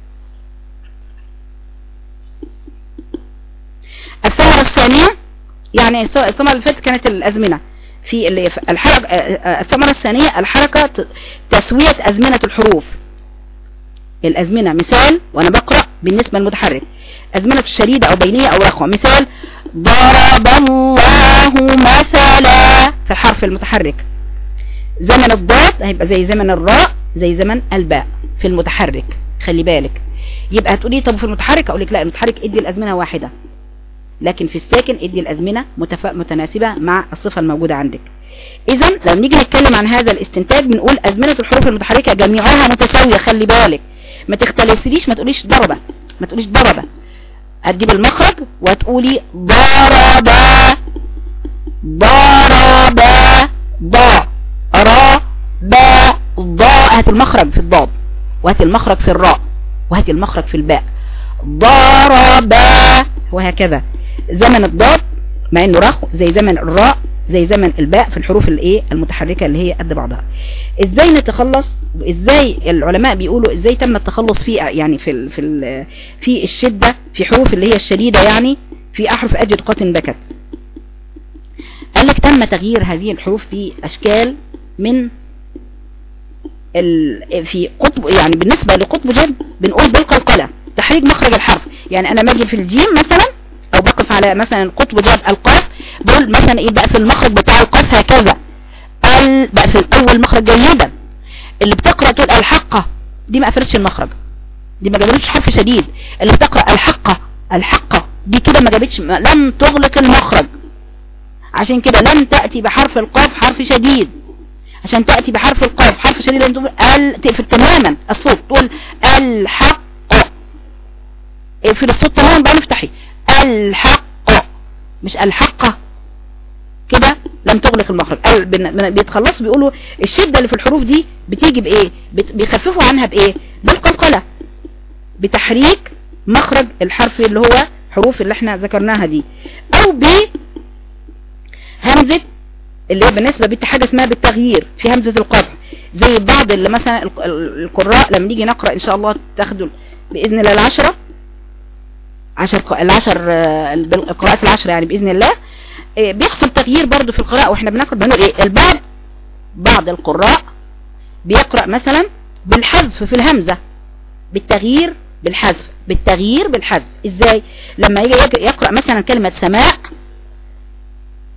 الثمرة الثانية يعني الثمرة اللي فاتت كانت الأزمنة في اللي الحركة الثمرة الثانية الحركة تسوية أزمنة الحروف الأزمنة مثال وأنا بقرأ بالنسبة للمتحرك أزمنة شديدة أو بينية أو رخوة مثال ضرب الله مثلا في الحرف المتحرك زمن الضاد هيبقى زي زمن الراء زي زمن الباء في المتحرك خلي بالك يبقى هتقولي طب في المتحرك اقول لك لا المتحرك ادي الازمنه واحده لكن في الساكن ادي الازمنه متناسبه مع الصفه الموجوده عندك اذا لما نيجي نتكلم عن هذا الاستنتاج بنقول ازمنه الحروف المتحركه جميعها متساويه خلي بالك ما تختلسليش ما تقوليش ضربه ما تقوليش ضربه هتجيب المخرج وتقولي ضرب ضرب ضاء را با ضاء هات المخرج في الضاد وهات المخرج في الراء وهات المخرج في الباء ضرب وهكذا زمن الضاد مع انه رخو زي زمن الراء زي زمن الباء في الحروف الايه المتحركه اللي هي قد بعضها ازاي نتخلص ازاي العلماء بيقولوا ازاي تم التخلص في يعني في ال في ال في الشده في حروف اللي هي الشديده يعني في احرف اجد قات بكت قال لك تم تغيير هذه الحروف في اشكال من ال في قطب يعني بالنسبه لقطب جد بنقول بالقلقله تحريك مخرج الحرف يعني انا باجي في الجيم مثلا او بقف على مثلا قطب جد القاف بقول مثلا ايه بقى في المخرج بتاع القاف هكذا ال بقى في الاول مخرج جيدا اللي بتقرا تقول الحقه دي ما قفلتش المخرج دي ما جابتش حرف شديد اللي بتقرا الحقه الحقه دي كده ما جابتش لم تغلق المخرج عشان كده لم تأتي بحرف القاف حرف شديد عشان تأتي بحرف القاف حرف شديد لازم تقول ال تقفل تماما الصوت تقول الحق اقفل الصوت تماما بقى نفتحي الحق مش الحقه كده لم تغلق المخرج بيتخلصوا بيقولوا الشدة اللي في الحروف دي بتيجي بايه بيخففوا عنها بايه بالقلقلة بتحريك مخرج الحرف اللي هو حروف اللي احنا ذكرناها دي او ب همزة اللي هي بالنسبة بنت حاجة اسمها بالتغيير في همزة القطع زي بعض اللي مثلا القراء لما نيجي نقرأ ان شاء الله تاخدوا بإذن الله العشرة عشر العشر القراءات العشرة يعني بإذن الله بيحصل تغيير برضو في القراءة واحنا بنقرأ بنقول ايه البعض بعض القراء بيقرأ مثلا بالحذف في الهمزة بالتغيير بالحذف بالتغيير بالحذف ازاي لما يجي يقرأ مثلا كلمة سماء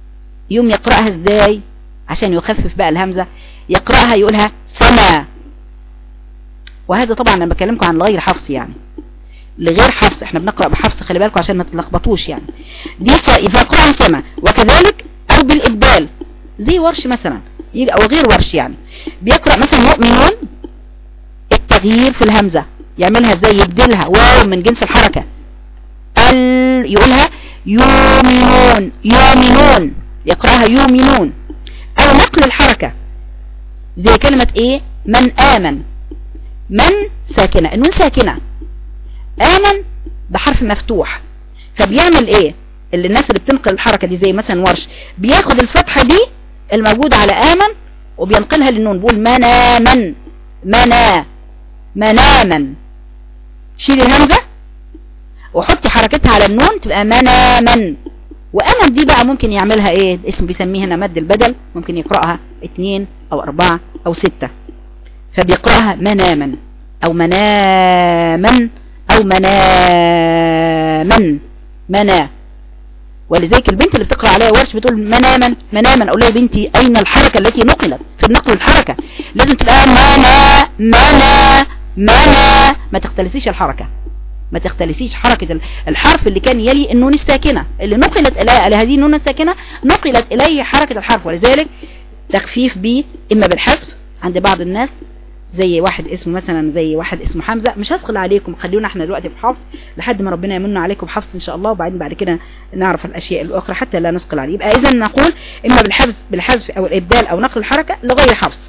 يوم يقرأها ازاي عشان يخفف بقى الهمزة يقرأها يقولها سما وهذا طبعا انا بكلمكم عن غير حفص يعني لغير حفص احنا بنقرأ بحفص خلي بالكم عشان ما تلخبطوش يعني دي فيقرأها سما وكذلك او بالابدال زي ورش مثلا او غير ورش يعني بيقرأ مثلا مؤمنون التغيير في الهمزة يعملها ازاي يبدلها واو من جنس الحركة ال يقولها يؤمنون يؤمنون يقرأها يؤمنون او نقل الحركة زي كلمة ايه من آمن من ساكنة النون ساكنة آمن ده حرف مفتوح فبيعمل ايه اللي الناس اللي بتنقل الحركة دي زي مثلا ورش بياخد الفتحة دي الموجودة على آمن وبينقلها للنون بيقول مناما منا مناما شيل الهمزة وحطي حركتها على النون تبقى مناما وأمل دي بقى ممكن يعملها ايه اسم بيسميه هنا مد البدل ممكن يقرأها اتنين او اربعة او ستة فبيقرأها مناما او مناما او مناما منا ولذلك البنت اللي بتقرأ عليها ورش بتقول مناما مناما اقول لها بنتي اين الحركة التي نقلت في النقل الحركة لازم تبقى منا منا منا ما تختلسيش الحركة ما تختلسيش حركة الحرف اللي كان يلي النون الساكنة اللي نقلت إلى هذه النون الساكنة نقلت إليه حركة الحرف ولذلك تخفيف به إما بالحذف عند بعض الناس زي واحد اسمه مثلا زي واحد اسمه حمزة مش هسخل عليكم خلونا احنا دلوقتي في حفص لحد ما ربنا يمن عليكم حفص ان شاء الله وبعدين بعد كده نعرف الاشياء الاخرى حتى لا نسقل عليه يبقى اذا نقول اما بالحذف بالحذف او الابدال او نقل الحركة لغير حفص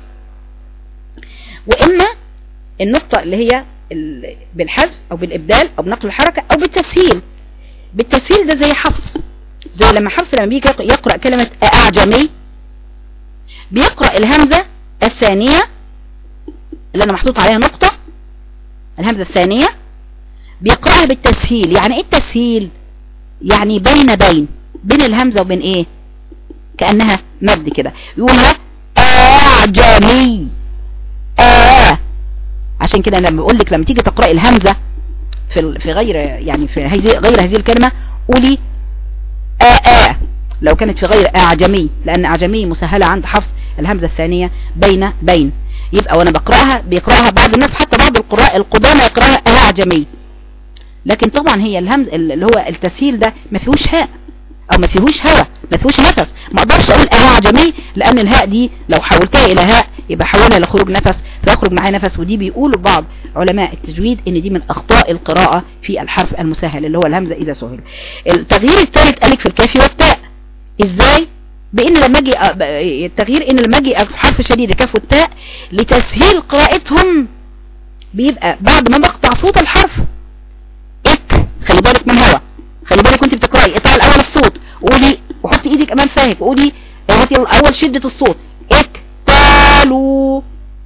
واما النقطة اللي هي بالحذف او بالابدال او بنقل الحركة او بالتسهيل بالتسهيل ده زي حفص زي لما حفص لما بيجي يقرأ كلمة اعجمي بيقرأ الهمزة الثانية اللي انا محطوط عليها نقطة الهمزة الثانية بيقرأها بالتسهيل يعني ايه التسهيل يعني بين بين بين الهمزة وبين ايه كأنها مد كده يقولها اعجمي آه عشان كده انا بقول لك لما تيجي تقرأي الهمزة في في غير يعني في هذه غير هذه الكلمة قولي آ آ لو كانت في غير أعجمي لأن أعجمي مسهلة عند حفص الهمزة الثانية بين بين يبقى وانا بقرأها بيقرأها بعض الناس حتى بعض القراء القدامى يقرأها أعجمي لكن طبعا هي الهمز اللي هو التسهيل ده ما فيهوش هاء او ما فيهوش هواء ما فيهوش نفس ما اقدرش اقول اعجمي لان الهاء دي لو حولتها الى هاء يبقى حولها لخروج نفس فيخرج معاه نفس ودي بيقولوا بعض علماء التجويد ان دي من اخطاء القراءة في الحرف المسهل اللي هو الهمزة اذا سهل التغيير الثالث قالك في الكاف والتاء ازاي بان لما اجي التغيير ان لما اجي في حرف شديد الكاف والتاء لتسهيل قراءتهم بيبقى بعد ما بقطع صوت الحرف اك خلي بالك من هوا خلي بالك وانت بتقراي اقطع الاول الصوت قولي وحطي ايدك امام فاهك وقولي هاتي الاول شدة الصوت اكتالوا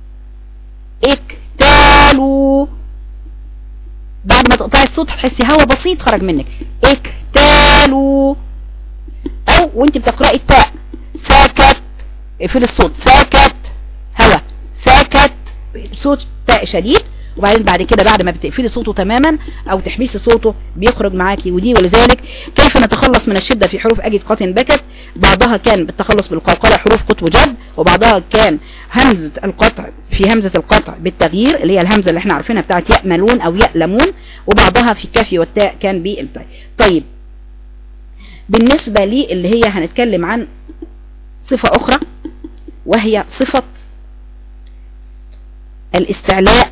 اكتالوا بعد ما تقطعي الصوت هتحسي هوا بسيط خرج منك اكتالوا او وانت بتقرأي التاء ساكت اقفلي الصوت ساكت هوا ساكت صوت تاء شديد وبعدين بعد كده بعد ما بتقفلي صوته تماما او تحبيسي صوته بيخرج معاكي ودي ولذلك كيف نتخلص من الشدة في حروف اجد قاتن بكت بعضها كان بالتخلص بالقلقلة حروف قط وجد وبعضها كان همزة القطع في همزة القطع بالتغيير اللي هي الهمزة اللي احنا عارفينها بتاعت يأملون او يألمون وبعضها في الكافي والتاء كان بالتاء طيب بالنسبة لي اللي هي هنتكلم عن صفة اخرى وهي صفة الاستعلاء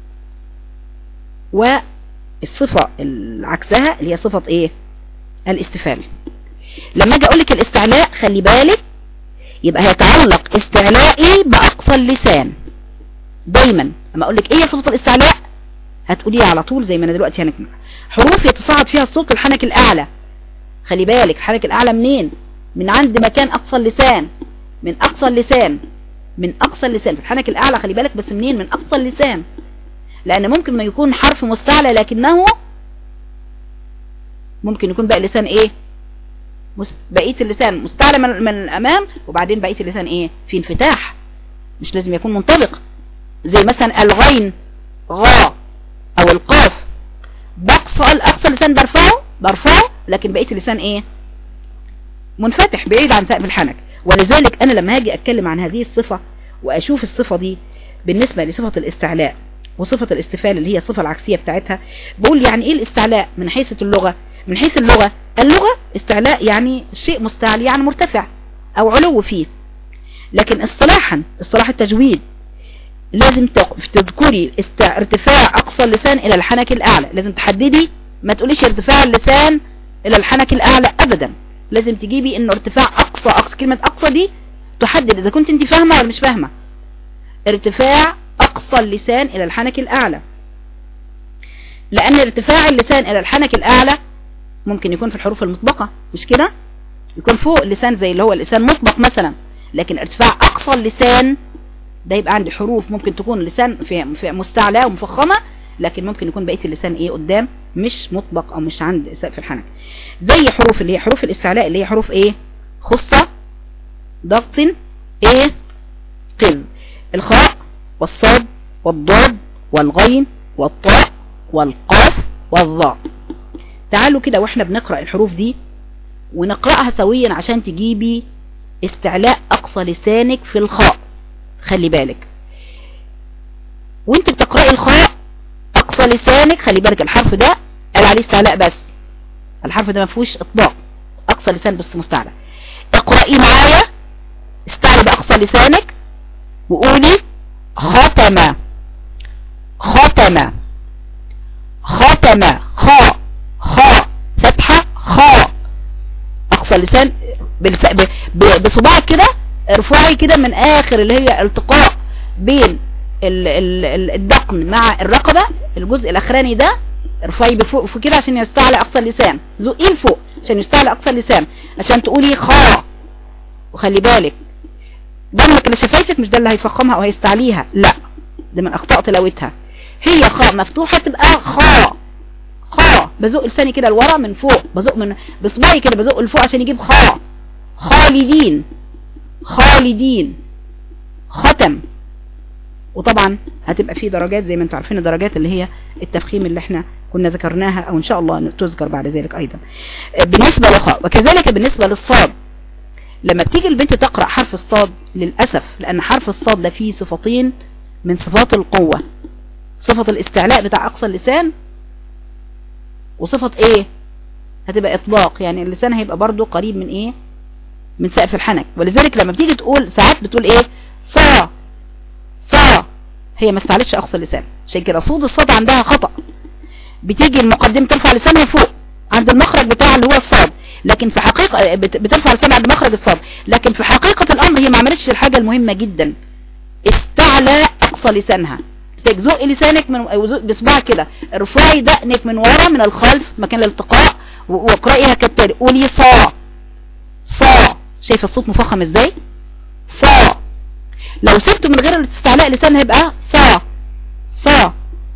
والصفة عكسها اللي هي صفة ايه الاستفهام لما اجي اقولك الاستعلاء خلي بالك يبقى هيتعلق استعلائي باقصى اللسان دايما لما اقولك ايه صفة الاستعلاء هتقوليها على طول زي ما انا دلوقتي هنسمع حروف يتصاعد فيها الصوت الحنك الاعلى خلي بالك الحنك الاعلى منين من عند مكان اقصى اللسان من اقصى اللسان من اقصى اللسان في الحنك الاعلى خلي بالك بس منين من اقصى اللسان لان ممكن ما يكون حرف مستعلى لكنه ممكن يكون بقى اللسان ايه بقية اللسان مستعلى من, من الامام وبعدين بقية اللسان ايه في انفتاح مش لازم يكون منطبق زي مثلا الغين غا او القاف بقصى الاقصى اللسان برفعه برفعه لكن بقية اللسان ايه منفتح بعيد عن سقف الحنك ولذلك انا لما هاجي اتكلم عن هذه الصفة واشوف الصفة دي بالنسبة لصفة الاستعلاء وصفة الاستفال اللي هي الصفة العكسية بتاعتها بقول يعني ايه الاستعلاء من حيث اللغة من حيث اللغة اللغة استعلاء يعني شيء مستعلي يعني مرتفع او علو فيه لكن اصطلاحا اصطلاح التجويد لازم تذكري ارتفاع اقصى اللسان الى الحنك الاعلى لازم تحددي ما تقوليش ارتفاع اللسان الى الحنك الاعلى ابدا لازم تجيبي انه ارتفاع اقصى اقصى كلمة اقصى دي تحدد اذا كنت انت فاهمة ولا مش فاهمة ارتفاع اقصى اللسان الى الحنك الاعلى لان ارتفاع اللسان الى الحنك الاعلى ممكن يكون في الحروف المطبقة مش كده يكون فوق اللسان زي اللي هو اللسان مطبق مثلا لكن ارتفاع اقصى اللسان ده يبقى عندي حروف ممكن تكون لسان في, في مستعلى ومفخمة لكن ممكن يكون بقية اللسان ايه قدام مش مطبق او مش عند سقف الحنك زي حروف اللي هي حروف الاستعلاء اللي هي حروف ايه خصة ضغط ايه قل الخاء والصاد والضاد والغين والطاء والقاف والظاء تعالوا كده واحنا بنقرأ الحروف دي ونقرأها سويا عشان تجيبي استعلاء اقصى لسانك في الخاء خلي بالك وانت بتقرأي الخاء اقصى لسانك خلي بالك الحرف ده قال عليه استعلاء بس الحرف ده ما فيهوش اطباق اقصى لسان بس مستعلى اقرأي معايا استعلى باقصى لسانك وقولي ختم ختم ختم خاء خاء فتحة خاء اقصى لسان بصباعك كده ارفعي كده من اخر اللي هي التقاء بين الدقن مع الرقبة الجزء الاخراني ده ارفعي بفوق كده عشان يستعلى اقصى اللسان زقيه لفوق عشان يستعلى اقصى اللسان عشان تقولي خاء وخلي بالك دمك اللي شفايفك مش ده اللي هيفخمها او هيستعليها لا دي من اخطاء تلاوتها هي خاء مفتوحة تبقى خاء خاء بزق لساني كده لورا من فوق بزق من بصبعي كده بزق لفوق عشان يجيب خاء خالدين خالدين ختم وطبعا هتبقى في درجات زي ما انتم عارفين الدرجات اللي هي التفخيم اللي احنا كنا ذكرناها او ان شاء الله تذكر بعد ذلك ايضا بالنسبة لخاء وكذلك بالنسبة للصاد لما بتيجي البنت تقرأ حرف الصاد للأسف لأن حرف الصاد ده فيه صفتين من صفات القوة صفة الاستعلاء بتاع أقصى اللسان وصفة ايه هتبقى اطلاق يعني اللسان هيبقى برضو قريب من ايه من سقف الحنك ولذلك لما بتيجي تقول ساعات بتقول ايه صا صا هي ما استعلتش اقصى اللسان عشان كده صوت الصاد عندها خطأ بتيجي المقدم ترفع لسانها فوق عند المخرج بتاع اللي هو الصاد لكن في حقيقة بترفع لسانها عند مخرج الصاد لكن في حقيقة الامر هي ما عملتش الحاجة المهمة جدا استعلى اقصى لسانها زقي لسانك من بصبعك كده ارفعي دقنك من ورا من الخلف مكان الالتقاء واقرأيها كالتالي قولي صا صا شايف الصوت مفخم ازاي صا لو سبته من غير الاستعلاء لسان هيبقى صا صا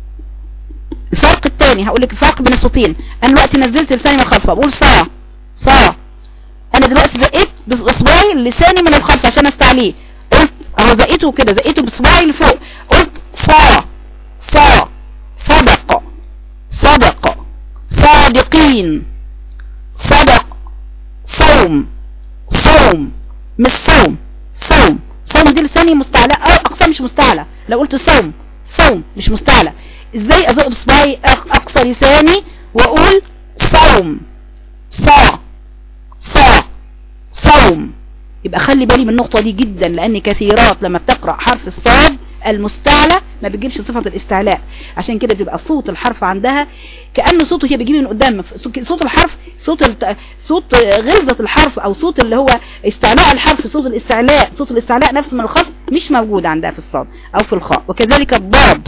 الفرق الثاني هقول لك الفرق بين الصوتين انا دلوقتي نزلت لساني من الخلف بقول صا صا انا دلوقتي زقيت باصبعي لساني من الخلف عشان استعليه قلت اهو زقيته كده زقيته باصبعي لفوق قلت صا صا صدق صدق صادقين صدق صوم صوم مش صوم صوم صوم دي لساني مستعلى او اقصى مش مستعلى لو قلت صوم صوم مش مستعلى ازاي ازق بصباعي اقصى لساني واقول صوم صا صا صوم يبقى خلي بالي من النقطة دي جدا لان كثيرات لما بتقرأ حرف الصاد المستعلى ما بتجيبش صفة الاستعلاء عشان كده بيبقى صوت الحرف عندها كأنه صوته هي بيجيب من قدام صوت الحرف صوت الت... صوت غلظة الحرف او صوت اللي هو استعلاء الحرف صوت الاستعلاء صوت الاستعلاء نفسه من الخلف مش موجود عندها في الصاد او في الخاء وكذلك الضاد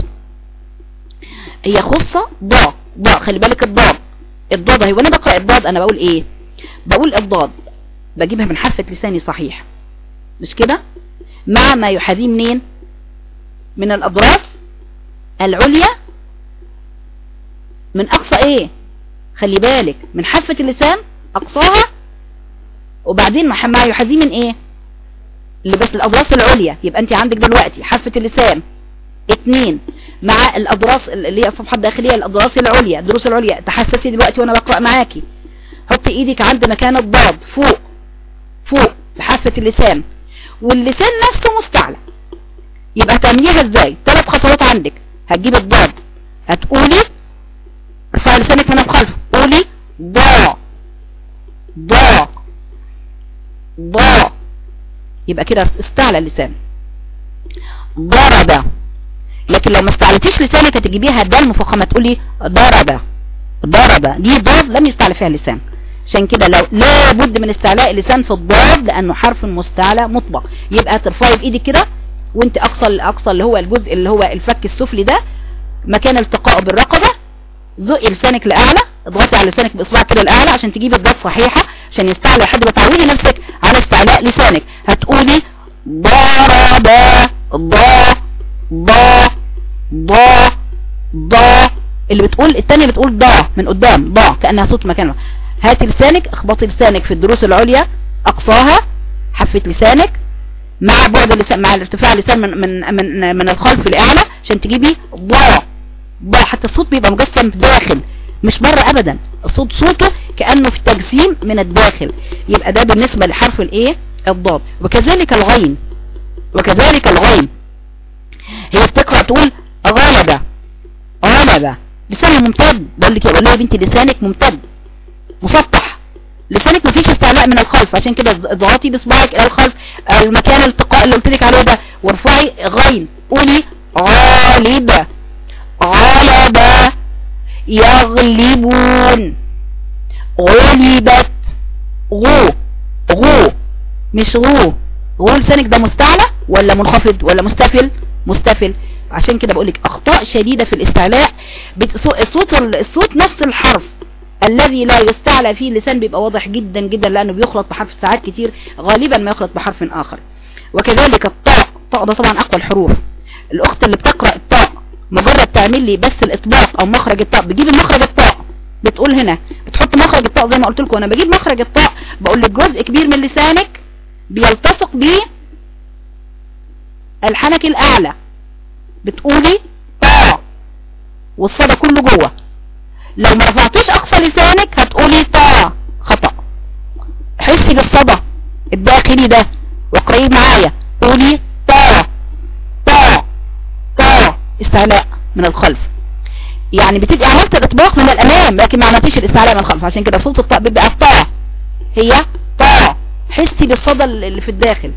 هي خصة ضاء ضاء خلي بالك الضاد الضاد هي وانا بقرأ الضاد انا بقول ايه بقول الضاد بجيبها من حافة لساني صحيح مش كده مع ما يحاذيه منين من الأضراس العليا من أقصى إيه خلي بالك من حافة اللسان أقصاها وبعدين ما يحاذيه من إيه اللي بس الأضراس العليا يبقى أنت عندك دلوقتي حافة اللسان اتنين مع الأضراس اللي هي الصفحة الداخلية الأضراس العليا الدروس العليا تحسسي دلوقتي وأنا بقرأ معاكي حطي إيدك عند مكان الضاد فوق حافة اللسان واللسان نفسه مستعلى يبقى هتعمليها ازاي ثلاث خطوات عندك هتجيب الضاد هتقولي ارفع لسانك من الخلف قولي ضا ضا ضا يبقى كده استعلى اللسان ضرب لكن لو ما استعلتيش لسانك هتجيبيها دال مفخمه تقولي ضرب ضرب دي ضاد لم يستعلى فيها اللسان عشان كده لو لا بد من استعلاء اللسان في الضاد لانه حرف مستعلى مطبق يبقى ترفعي بايدك كده وانت اقصى الاقصى اللي هو الجزء اللي هو الفك السفلي ده مكان التقائه بالرقبه زقي لسانك لاعلى اضغطي على لسانك باصبعك كده لاعلى عشان تجيبي الضاد صحيحه عشان يستعلى لحد ما تعودي نفسك على استعلاء لسانك هتقولي ضرب ضا ضا ضا ضا اللي بتقول التانية بتقول ضا من قدام ضا كأنها صوت مكانها هاتي لسانك اخبطي لسانك في الدروس العليا اقصاها حفة لسانك مع بعد اللسان مع ارتفاع اللسان من من من, من الخلف لاعلى عشان تجيبي ضا ضا حتى الصوت بيبقى مجسم داخل مش بره ابدا الصوت صوته كانه في تجسيم من الداخل يبقى ده بالنسبه لحرف الايه الضاد وكذلك الغين وكذلك الغين هي بتقرا تقول غلبه غلبه لسانها ممتد بقول لك يا بنتي لسانك ممتد مسطح لسانك مفيش استعلاء من الخلف عشان كده اضغطي بصباعك الى الخلف المكان الالتقاء اللي قلت لك عليه ده وارفعي غين قولي غالبة غلبة يغلبون غلبت غو غو مش غو غو لسانك ده مستعلى ولا منخفض ولا مستفل مستفل عشان كده بقولك اخطاء شديدة في الاستعلاء الصوت الصوت نفس الحرف الذي لا يستعلى فيه اللسان بيبقى واضح جدا جدا لانه بيخلط بحرف ساعات كتير غالبا ما يخلط بحرف اخر وكذلك الطاء الطاء ده طبعا اقوى الحروف الاخت اللي بتقرأ الطاء مجرد تعمل لي بس الاطباق او مخرج الطاء بتجيب مخرج الطاء بتقول هنا بتحط مخرج الطاء زي ما قلت لكم انا بجيب مخرج الطاء بقول لك جزء كبير من لسانك بيلتصق بيه الحنك الاعلى بتقولي طاء والصدى كله جوه لو ما رفعتيش اقصى لسانك هتقولي طا خطأ حسي بالصدى الداخلي ده واقرأيه معايا قولي طا طا طا استعلاء من الخلف يعني بتبقي عملت الاطباق من الامام لكن ما عملتيش الاستعلاء من الخلف عشان كده صوت الطاء بيبقى طا هي طا حسي بالصدى اللي في الداخل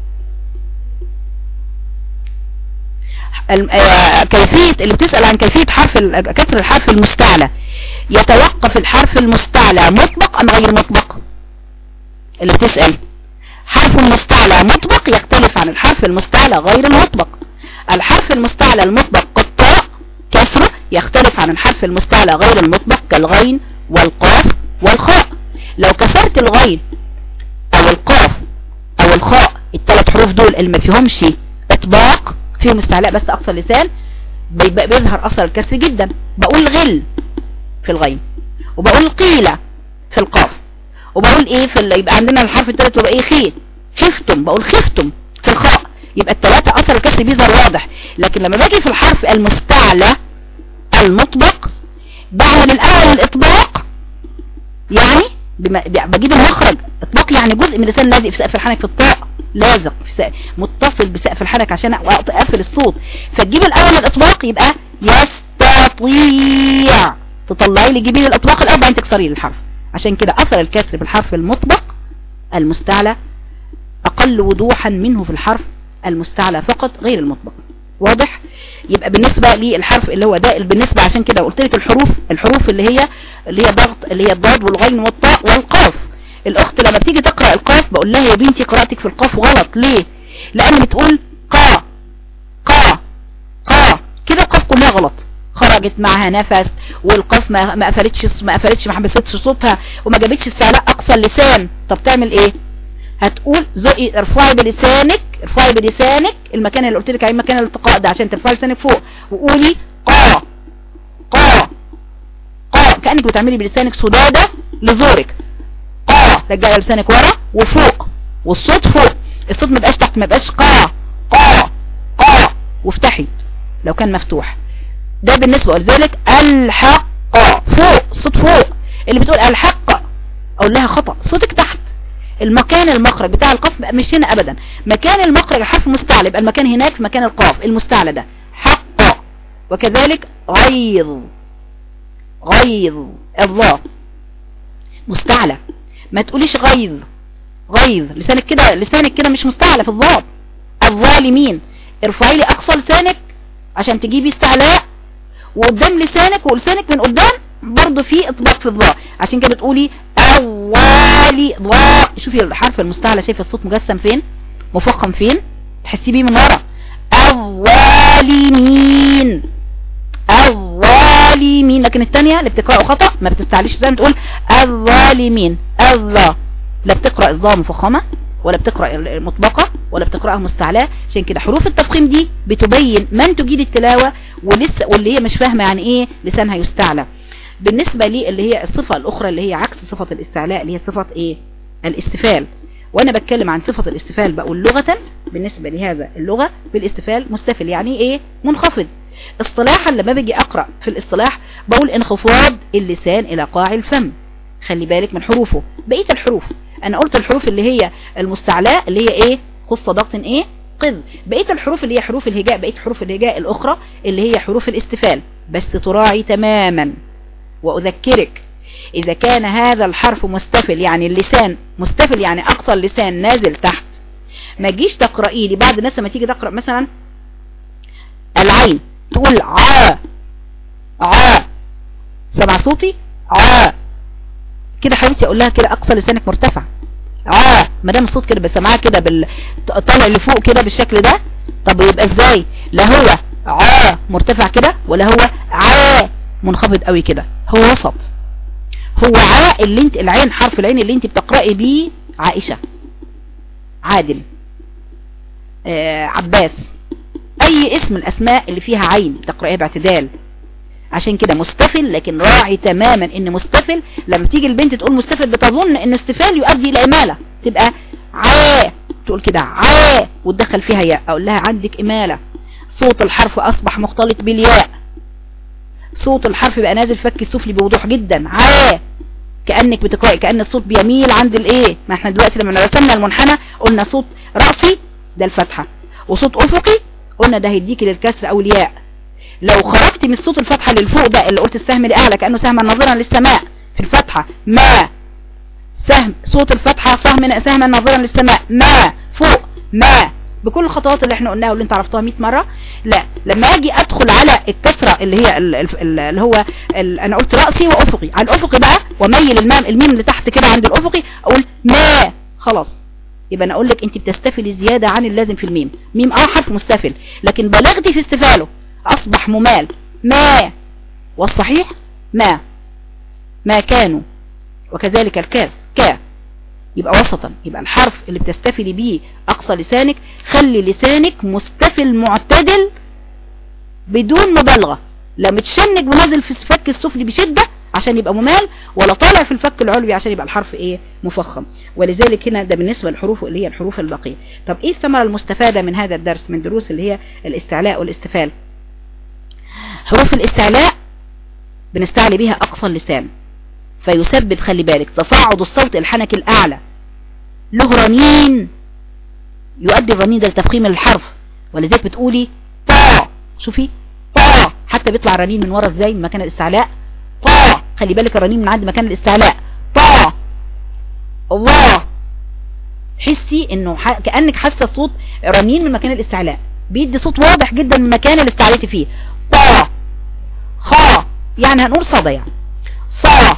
كيفية اللي بتسأل عن كيفية حرف كسر الحرف المستعلى يتوقف الحرف المستعلى مطبق ام غير مطبق اللي بتسأل حرف المستعلى مطبق يختلف عن الحرف المستعلى غير المطبق الحرف المستعلى المطبق قطاع كسره يختلف عن الحرف المستعلى غير المطبق كالغين والقاف والخاء لو كسرت الغين او القاف او الخاء الثلاث حروف دول اللي ما فيهمش اطباق فيهم استعلاء بس اقصى اللسان بيظهر اثر الكسر جدا بقول غل في الغين وبقول قيلة في القاف وبقول ايه في ال... يبقى عندنا الحرف الثالث وبقى ايه خي خفتم بقول خفتم في الخاء يبقى الثلاثة اثر الكسر بيظهر واضح لكن لما باجي في الحرف المستعلى المطبق بعمل الاول الاطباق يعني بجيب المخرج اطباق يعني جزء من لسان لازق في سقف الحنك في الطاء لازق في سقف متصل بسقف الحنك عشان اقفل الصوت فتجيب الاول الاطباق يبقى يستطيع تطلعي لي جيبي الاطباق الاول بعدين تكسري الحرف عشان كده اثر الكسر في الحرف المطبق المستعلى اقل وضوحا منه في الحرف المستعلى فقط غير المطبق واضح يبقى بالنسبة للحرف اللي هو ده بالنسبة عشان كده قلت لك الحروف الحروف اللي هي اللي هي ضغط اللي هي الضاد والغين والطاء والقاف الاخت لما بتيجي تقرأ القاف بقول لها يا بنتي قراءتك في القاف غلط ليه لان بتقول قا قا قا كده القاف كلها غلط خرجت معها نفس والقاف ما ما قفلتش ما قفلتش ما حبستش صوتها وما جابتش استعلاء اقصى اللسان طب تعمل ايه هتقول زقي ارفعي بلسانك ارفعي بلسانك المكان اللي قلت لك عليه مكان الالتقاء ده عشان ترفعي لسانك فوق وقولي قا قا قا كانك بتعملي بلسانك سداده لزورك قا رجعي لسانك ورا وفوق والصوت فوق الصوت ما بقاش تحت ما بقاش قا قا قا وافتحي لو كان مفتوح ده بالنسبة لذلك الحق فوق صوت فوق اللي بتقول الحق اقول لها خطأ صوتك تحت المكان المخرج بتاع القاف مش هنا ابدا مكان المخرج الحرف مستعلى يبقى المكان هناك في مكان القاف المستعلى ده حق وكذلك غيظ غيظ الضاء مستعلى ما تقوليش غيظ غيظ لسانك كده لسانك كده مش مستعلى في الضاد الظالمين ارفعي لي اقصى لسانك عشان تجيبي استعلاء وقدام لسانك ولسانك من قدام برضه في اطباق في الضاء عشان كده بتقولي اوالي ضاء شوفي الحرف المستعلى شايفه الصوت مجسم فين مفخم فين تحسي بيه من ورا الظالمين الظالمين لكن الثانيه اللي بتقرأه خطأ ما بتستعليش زي ما تقول الظالمين الظا لا بتقرأ الظا مفخمة ولا بتقرأ مطبقة ولا بتقرأها مستعلاء عشان كده حروف التفخيم دي بتبين من تجيد التلاوة ولسه واللي هي مش فاهمة يعني ايه لسانها يستعلى بالنسبة لي اللي هي الصفة الاخرى اللي هي عكس صفة الاستعلاء اللي هي صفة ايه الاستفال وانا بتكلم عن صفة الاستفال بقول لغة بالنسبة لهذا اللغة بالاستفال مستفل يعني ايه منخفض اصطلاحا لما باجي اقرأ في الاصطلاح بقول انخفاض اللسان الى قاع الفم خلي بالك من حروفه بقية الحروف انا قلت الحروف اللي هي المستعلاء اللي هي ايه خص ضغط ايه قذ بقية الحروف اللي هي حروف الهجاء بقية حروف الهجاء الاخرى اللي هي حروف الاستفال بس تراعي تماما واذكرك اذا كان هذا الحرف مستفل يعني اللسان مستفل يعني اقصى اللسان نازل تحت ما تجيش تقرأي لي بعد الناس لما تيجي تقرأ مثلا العين تقول عا عا سمع صوتي عا كده حبيبتي اقول لها كده اقصى لسانك مرتفع اه ما دام الصوت كده بسمعها كده بال طالع لفوق كده بالشكل ده طب يبقى ازاي لا هو ع مرتفع كده ولا هو ع منخفض قوي كده هو وسط هو ع اللي انت العين حرف العين اللي انت بتقراي بيه عائشة عادل آه عباس اي اسم الاسماء اللي فيها عين تقرأيها باعتدال عشان كده مستفل لكن راعي تماما ان مستفل لما تيجي البنت تقول مستفل بتظن ان استفال يؤدي الى امالة تبقى عا تقول كده عا وتدخل فيها ياء اقول لها عندك امالة صوت الحرف اصبح مختلط بالياء صوت الحرف بقى نازل فك السفلي بوضوح جدا عا كأنك بتقرأي كأن الصوت بيميل عند الايه ما احنا دلوقتي لما رسمنا المنحنى قلنا صوت رأسي ده الفتحة وصوت افقي قلنا ده هيديكي للكسر او الياء لو خرجت من الصوت الفتحة للفوق ده اللي قلت السهم لأعلى كأنه سهما ناظرا للسماء في الفتحة ما سهم صوت الفتحة سهم سهما ناظرا للسماء ما فوق ما بكل الخطوات اللي احنا قلناها واللي انت عرفتها 100 مرة لا لما اجي ادخل على الكسرة اللي هي اللي هو انا قلت رأسي وافقي على الافقي بقى وميل المام الميم اللي تحت كده عند الافقي اقول ما خلاص يبقى انا اقول لك انت بتستفل زيادة عن اللازم في الميم ميم اه حرف مستفل لكن بلغتي في استفاله أصبح ممال ما والصحيح ما ما كانوا وكذلك الكاف كا يبقى وسطا يبقى الحرف اللي بتستفلي بيه أقصى لسانك خلي لسانك مستفل معتدل بدون مبالغة لا متشنج ونازل في الفك السفلي بشدة عشان يبقى ممال ولا طالع في الفك العلوي عشان يبقى الحرف ايه مفخم ولذلك هنا ده بالنسبة للحروف اللي هي الحروف البقية طب ايه الثمرة المستفادة من هذا الدرس من دروس اللي هي الاستعلاء والاستفال حروف الاستعلاء بنستعلي بها أقصى اللسان فيسبب خلي بالك تصاعد الصوت الحنك الأعلى له رنين يؤدي الرنين ده لتفخيم الحرف ولذلك بتقولي طا شوفي طا حتى بيطلع الرنين من ورا ازاي من مكان الاستعلاء طا خلي بالك الرنين من عند مكان الاستعلاء طا الله تحسي انه ح... كأنك حاسه الصوت رنين من مكان الاستعلاء بيدي صوت واضح جدا من المكان اللي استعليتي فيه طا خا يعني هنقول صدى يعني صا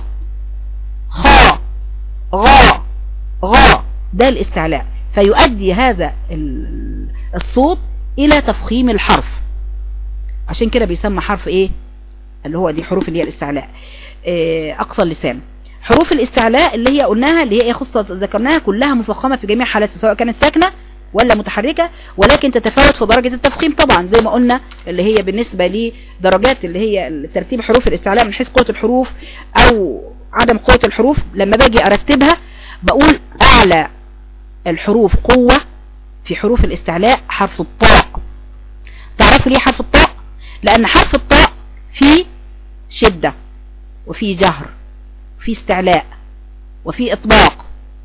خا غا غا ده الاستعلاء فيؤدي هذا الصوت الى تفخيم الحرف عشان كده بيسمى حرف ايه اللي هو دي حروف اللي هي الاستعلاء إيه اقصى اللسان حروف الاستعلاء اللي هي قلناها اللي هي ايه خصة ذكرناها كلها مفخمة في جميع حالاتها سواء كانت ساكنة ولا متحركة ولكن تتفاوت في درجة التفخيم طبعا زي ما قلنا اللي هي بالنسبة لدرجات اللي هي ترتيب حروف الاستعلاء من حيث قوة الحروف او عدم قوة الحروف لما باجي ارتبها بقول اعلى الحروف قوة في حروف الاستعلاء حرف الطاء تعرفوا ليه حرف الطاء لان حرف الطاء فيه شدة وفيه جهر وفيه استعلاء وفيه اطباق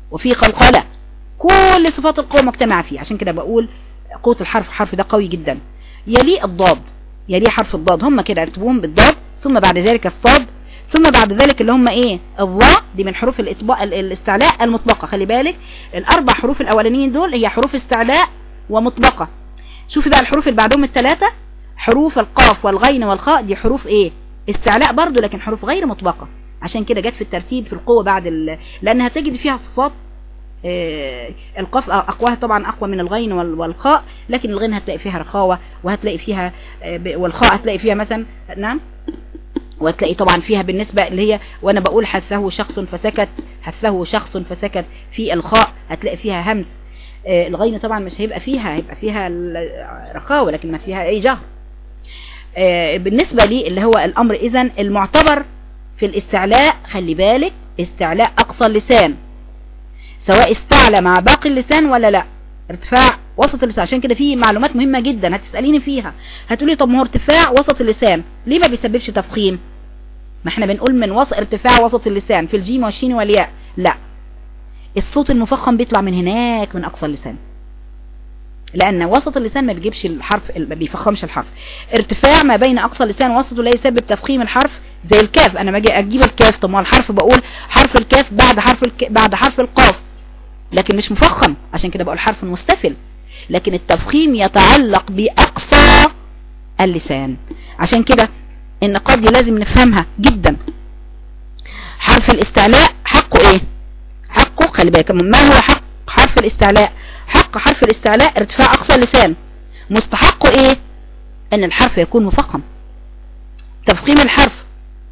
وفي قلقلة كل صفات القوة مجتمعة فيه عشان كده بقول قوة الحرف الحرف ده قوي جدا يلي الضاد يلي حرف الضاد هم كده اكتبوهم بالضاد ثم بعد ذلك الصاد ثم بعد ذلك اللي هم ايه الضاء دي من حروف الاطباق الاستعلاء المطلقة خلي بالك الاربع حروف الاولانيين دول هي حروف استعلاء ومطلقة شوفي بقى الحروف اللي بعدهم الثلاثة حروف القاف والغين والخاء دي حروف ايه استعلاء برضو لكن حروف غير مطبقة عشان كده جت في الترتيب في القوة بعد ال... لانها تجد فيها صفات آه القاف اقواها طبعا اقوى من الغين والخاء لكن الغين هتلاقي فيها رخاوة وهتلاقي فيها آه والخاء هتلاقي فيها مثلا نعم وتلاقي طبعا فيها بالنسبة اللي هي وانا بقول حثه شخص فسكت حثه شخص فسكت في الخاء هتلاقي فيها همس آه الغين طبعا مش هيبقى فيها هيبقى فيها رخاوة لكن ما فيها اي جهر آه بالنسبة لي اللي هو الامر اذا المعتبر في الاستعلاء خلي بالك استعلاء اقصى اللسان سواء استعلى مع باقي اللسان ولا لا ارتفاع وسط اللسان عشان كده في معلومات مهمة جدا هتسأليني فيها هتقولي طب ما هو ارتفاع وسط اللسان ليه ما بيسببش تفخيم ما احنا بنقول من وسط ارتفاع وسط اللسان في الجيم والشين والياء لا الصوت المفخم بيطلع من هناك من اقصى اللسان لان وسط اللسان ما بيجيبش الحرف ما بيفخمش الحرف ارتفاع ما بين اقصى اللسان وسطه لا يسبب تفخيم الحرف زي الكاف انا باجي اجيب الكاف طب ما الحرف بقول حرف الكاف بعد حرف الك... بعد حرف القاف لكن مش مفخم عشان كده بقول حرف مستفل لكن التفخيم يتعلق باقصى اللسان عشان كده النقاط دي لازم نفهمها جدا حرف الاستعلاء حقه ايه حقه خلي بالك ما هو حق حرف الاستعلاء حق حرف الاستعلاء ارتفاع اقصى اللسان مستحقه ايه ان الحرف يكون مفخم تفخيم الحرف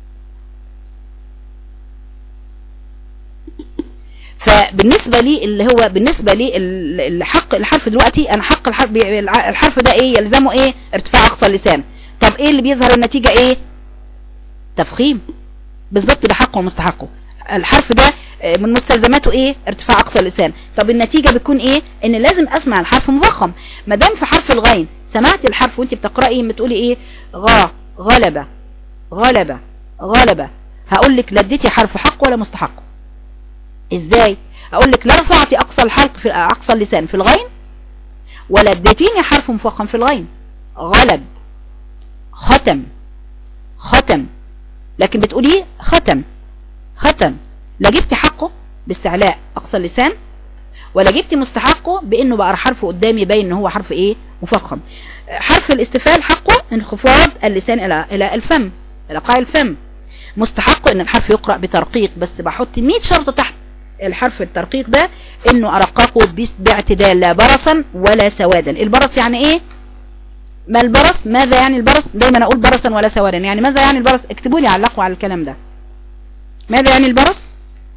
فبالنسبة لي اللي هو بالنسبة لي الحق الحرف دلوقتي انا حق الحرف, الحرف ده ايه يلزمه ايه ارتفاع اقصى اللسان طب ايه اللي بيظهر النتيجة ايه تفخيم بالظبط ده حقه ومستحقه الحرف ده من مستلزماته ايه ارتفاع اقصى اللسان طب النتيجة بتكون ايه ان لازم اسمع الحرف مفخم ما دام في حرف الغين سمعت الحرف وانت بتقرأي بتقولي ايه غا غلبة غلبة غلبة هقول لك لا اديتي حرف حق ولا مستحق ازاي اقول لك لا رفعتي اقصى الحلق في اقصى اللسان في الغين ولا اديتيني حرف مفخم في الغين غلب ختم ختم لكن بتقولي ختم ختم لا جبت حقه باستعلاء اقصى اللسان ولا جبت مستحقه بانه بقى حرفه قدامي باين ان هو حرف ايه مفخم حرف الاستفال حقه انخفاض اللسان الى الى الفم الى قاع الفم مستحقه ان الحرف يقرأ بترقيق بس بحط 100 شرطة تحت الحرف الترقيق ده انه ارققه باعتدال لا برصا ولا سوادا البرص يعني ايه ما البرص ماذا يعني البرص دايما اقول برصا ولا سوادا يعني ماذا يعني البرص اكتبوا لي علقوا على الكلام ده ماذا يعني البرص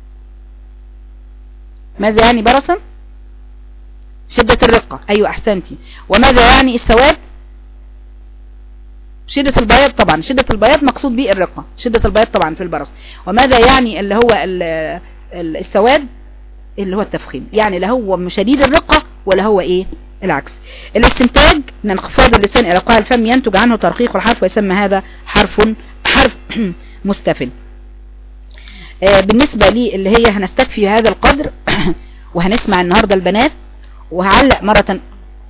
ماذا يعني برصا شدة الرقة ايوه احسنتي وماذا يعني السواد شدة البياض طبعا شدة البياض مقصود به الرقة شدة البياض طبعا في البرص وماذا يعني اللي هو السواد اللي هو التفخيم يعني لا هو شديد الرقة ولا هو ايه العكس الاستنتاج من انخفاض اللسان الى قاع الفم ينتج عنه ترقيق الحرف ويسمى هذا حرف حرف مستفل آه بالنسبة لي اللي هي هنستكفي هذا القدر وهنسمع النهاردة البنات وهعلق مرة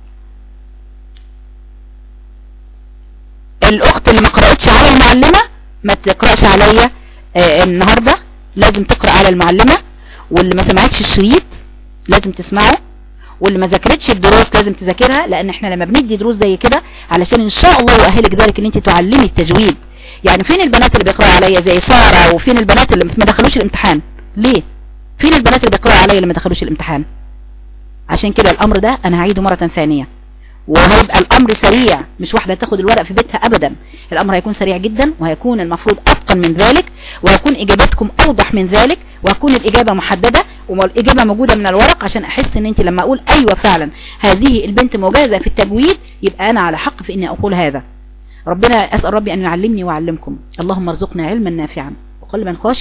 الاخت اللي ما قرأتش على المعلمة ما تقرأش عليا آه النهاردة لازم تقرأ على المعلمة واللي ما سمعتش الشريط لازم تسمعه واللي ما ذاكرتش الدروس لازم تذاكرها لان احنا لما بندي دروس زي كده علشان ان شاء الله يؤهلك ذلك ان انت تعلمي التجويد يعني فين البنات اللي بيقرأوا عليا زي سارة وفين البنات اللي ما دخلوش الامتحان ليه فين البنات اللي بيقرأوا عليا اللي ما دخلوش الامتحان عشان كده الامر ده انا هعيده مرة ثانية وهيبقى الامر سريع مش واحدة تاخد الورق في بيتها ابدا الامر هيكون سريع جدا وهيكون المفروض اتقن من ذلك وهيكون اجابتكم اوضح من ذلك وهتكون الاجابة محددة والاجابة موجودة من الورق عشان احس ان انت لما اقول ايوه فعلا هذه البنت مجازة في التجويد يبقى انا على حق في اني اقول هذا ربنا اسأل ربي ان يعلمني ويعلمكم اللهم ارزقنا علما نافعا وقلبا خاشعا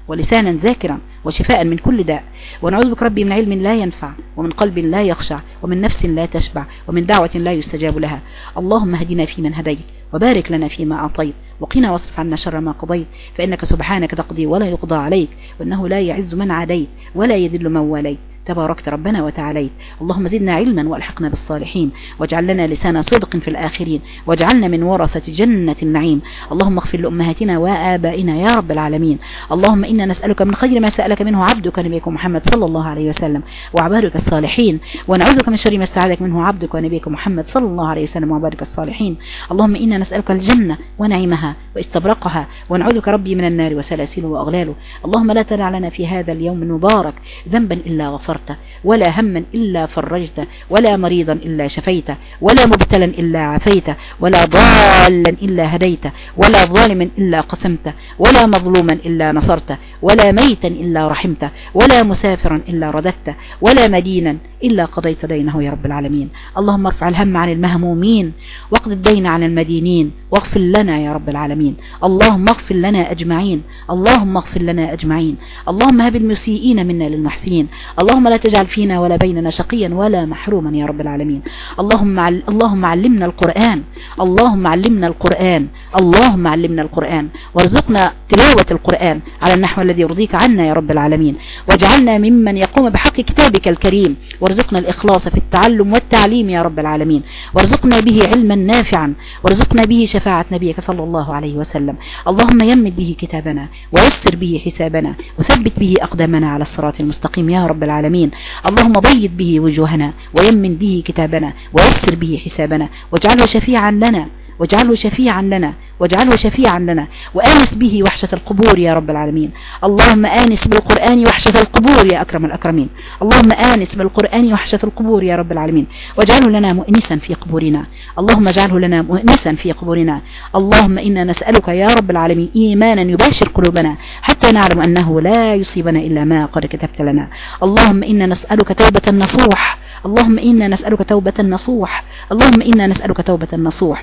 ولسانا ذاكرا وشفاء من كل داء ونعوذ بك ربي من علم لا ينفع ومن قلب لا يخشع ومن نفس لا تشبع ومن دعوة لا يستجاب لها اللهم اهدنا فيمن هديت وبارك لنا فيما أعطيت وقنا واصرف عنا شر ما قضيت فإنك سبحانك تقضي ولا يقضى عليك وإنه لا يعز من عاديت ولا يذل من واليت تباركت ربنا وتعاليت اللهم زدنا علما والحقنا بالصالحين واجعل لنا لسان صدق في الآخرين واجعلنا من ورثة جنة النعيم اللهم اغفر لأمهاتنا وآبائنا يا رب العالمين اللهم إنا نسألك من خير ما سألك منه عبدك نبيك محمد صلى الله عليه وسلم وعبادك الصالحين ونعوذك من شر ما استعاذك منه عبدك ونبيك محمد صلى الله عليه وسلم وعبادك الصالحين اللهم إنا نسألك الجنة ونعيمها واستبرقها ونعوذك ربي من النار وسلاسله وأغلاله اللهم لا تدع لنا في هذا اليوم المبارك ذنبا إلا غفرت غفرته ولا هما إلا فرجته ولا مريضا إلا شفيته ولا مبتلا إلا عفيته ولا ضالا إلا هديته ولا ظالما إلا قسمته ولا مظلوما إلا نصرته ولا ميتا إلا رحمته ولا مسافرا إلا رددته ولا مدينا إلا قضيت دينه يا رب العالمين اللهم ارفع الهم عن المهمومين واقض الدين عن المدينين واغفر لنا يا رب العالمين اللهم اغفر لنا أجمعين اللهم اغفر لنا أجمعين اللهم هب المسيئين منا للمحسنين اللهم لا تجعل فينا ولا بيننا شقيا ولا محروما يا رب العالمين اللهم عل... اللهم علمنا القرآن اللهم علمنا القرآن اللهم علمنا القرآن وارزقنا تلاوة القرآن على النحو الذي يرضيك عنا يا رب العالمين واجعلنا ممن يقوم بحق كتابك الكريم وارزقنا الإخلاص في التعلم والتعليم يا رب العالمين وارزقنا به علما نافعا وارزقنا به شفاعة نبيك صلى الله عليه وسلم اللهم يمد به كتابنا ويسر به حسابنا وثبت به أقدامنا على الصراط المستقيم يا رب العالمين اللهم بيض به وجوهنا ويمن به كتابنا ويسر به حسابنا واجعله شفيعا لنا واجعله شفيعا لنا واجعله شفيعا لنا وآنس به وحشة القبور يا رب العالمين اللهم آنس بالقرآن وحشة القبور يا أكرم الأكرمين اللهم آنس بالقرآن وحشة القبور يا رب العالمين واجعله لنا مؤنسا في قبورنا اللهم اجعله لنا مؤنسا في قبورنا اللهم إنا نسألك يا رب العالمين إيمانا يباشر قلوبنا حتى نعلم أنه لا يصيبنا إلا ما قد كتبت لنا اللهم إنا نسألك توبة نصوح اللهم إنا نسألك توبة نصوح اللهم إنا نسألك توبة نصوح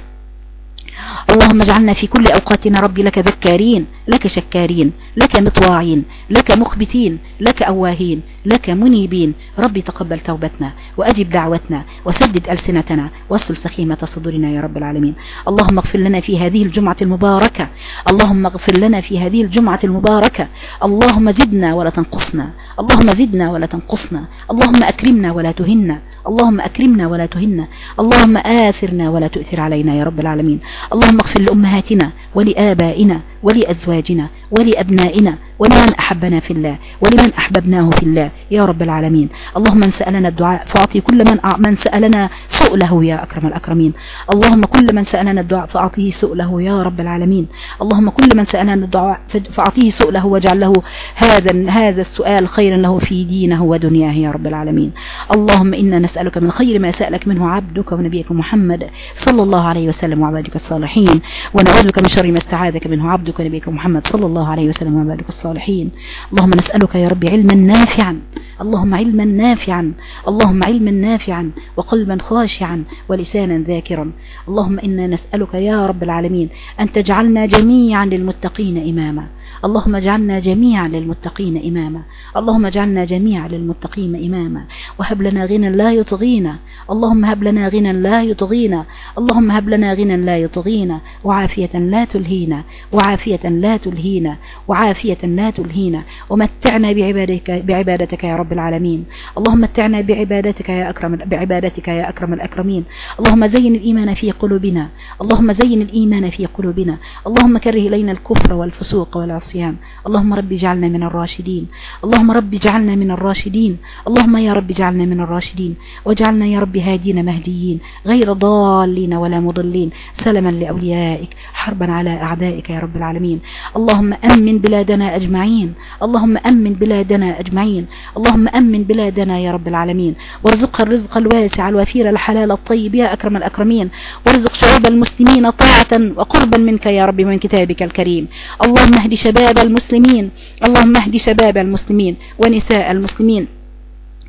اللهم اجعلنا في كل أوقاتنا ربي لك ذكارين لك شكارين لك مطواعين لك مخبتين لك أواهين لك منيبين ربي تقبل توبتنا وأجب دعوتنا وسدد ألسنتنا واسل سخيمة صدورنا يا رب العالمين اللهم اغفر لنا في هذه الجمعة المباركة اللهم اغفر لنا في هذه الجمعة المباركة اللهم زدنا ولا تنقصنا اللهم زدنا ولا تنقصنا اللهم أكرمنا ولا تهنا اللهم أكرمنا ولا تهنا اللهم آثرنا ولا تؤثر علينا يا رب العالمين اللهم اغفر لأمهاتنا ولآبائنا ولأزواجنا ولأبنائنا ولمن أحبنا في الله ولمن أحببناه في الله يا رب العالمين اللهم من سألنا الدعاء فأعطي كل من من سألنا سؤله يا أكرم الأكرمين اللهم كل من سألنا الدعاء فأعطيه سؤله يا رب العالمين اللهم كل من سألنا الدعاء فأعطيه سؤله واجعل له هذا هذا السؤال خيرا له في دينه ودنياه يا رب العالمين اللهم إنا نسألك من خير ما سألك منه عبدك ونبيك محمد صلى الله عليه وسلم وعبادك الصالحين ونعوذ بك من شر ما استعاذك منه عبدك ونبيك محمد صلى الله عليه وسلم وعبادك الصالحين اللهم نسألك يا رب علما نافعا اللهم علما نافعا اللهم علما نافعا وقلبا خاشعا ولسانا ذاكرا اللهم إنا نسألك يا رب العالمين أن تجعلنا جميعا للمتقين إماما اللهم اجعلنا جميعا للمتقين إماما اللهم اجعلنا جميعا للمتقين إماما وهب لنا غنى لا يطغينا اللهم هب لنا غنى لا يطغينا اللهم هب لنا غنى لا يطغينا وعافية لا تلهينا وعافية لا تلهينا وعافية لا تلهينا ومتعنا بعبادك بعبادتك يا رب العالمين اللهم متعنا بعبادتك يا أكرم بعبادتك يا أكرم الأكرمين اللهم زين الإيمان في قلوبنا اللهم زين الإيمان في قلوبنا اللهم كره إلينا الكفر والفسوق والعصيان اللهم رب اجعلنا من الراشدين اللهم رب اجعلنا من الراشدين اللهم يا رب اجعلنا من الراشدين واجعلنا يا رب هادين مهديين غير ضالين ولا مضلين سلما لأوليائك حربا على أعدائك يا رب العالمين اللهم أمن بلادنا أجمعين اللهم أمن بلادنا أجمعين اللهم أمن بلادنا يا رب العالمين وارزقها الرزق الواسع الوفير الحلال الطيب يا أكرم الأكرمين وارزق شعوب المسلمين طاعة وقربا منك يا رب من كتابك الكريم اللهم اهد شباب المسلمين اللهم اهد شباب المسلمين ونساء المسلمين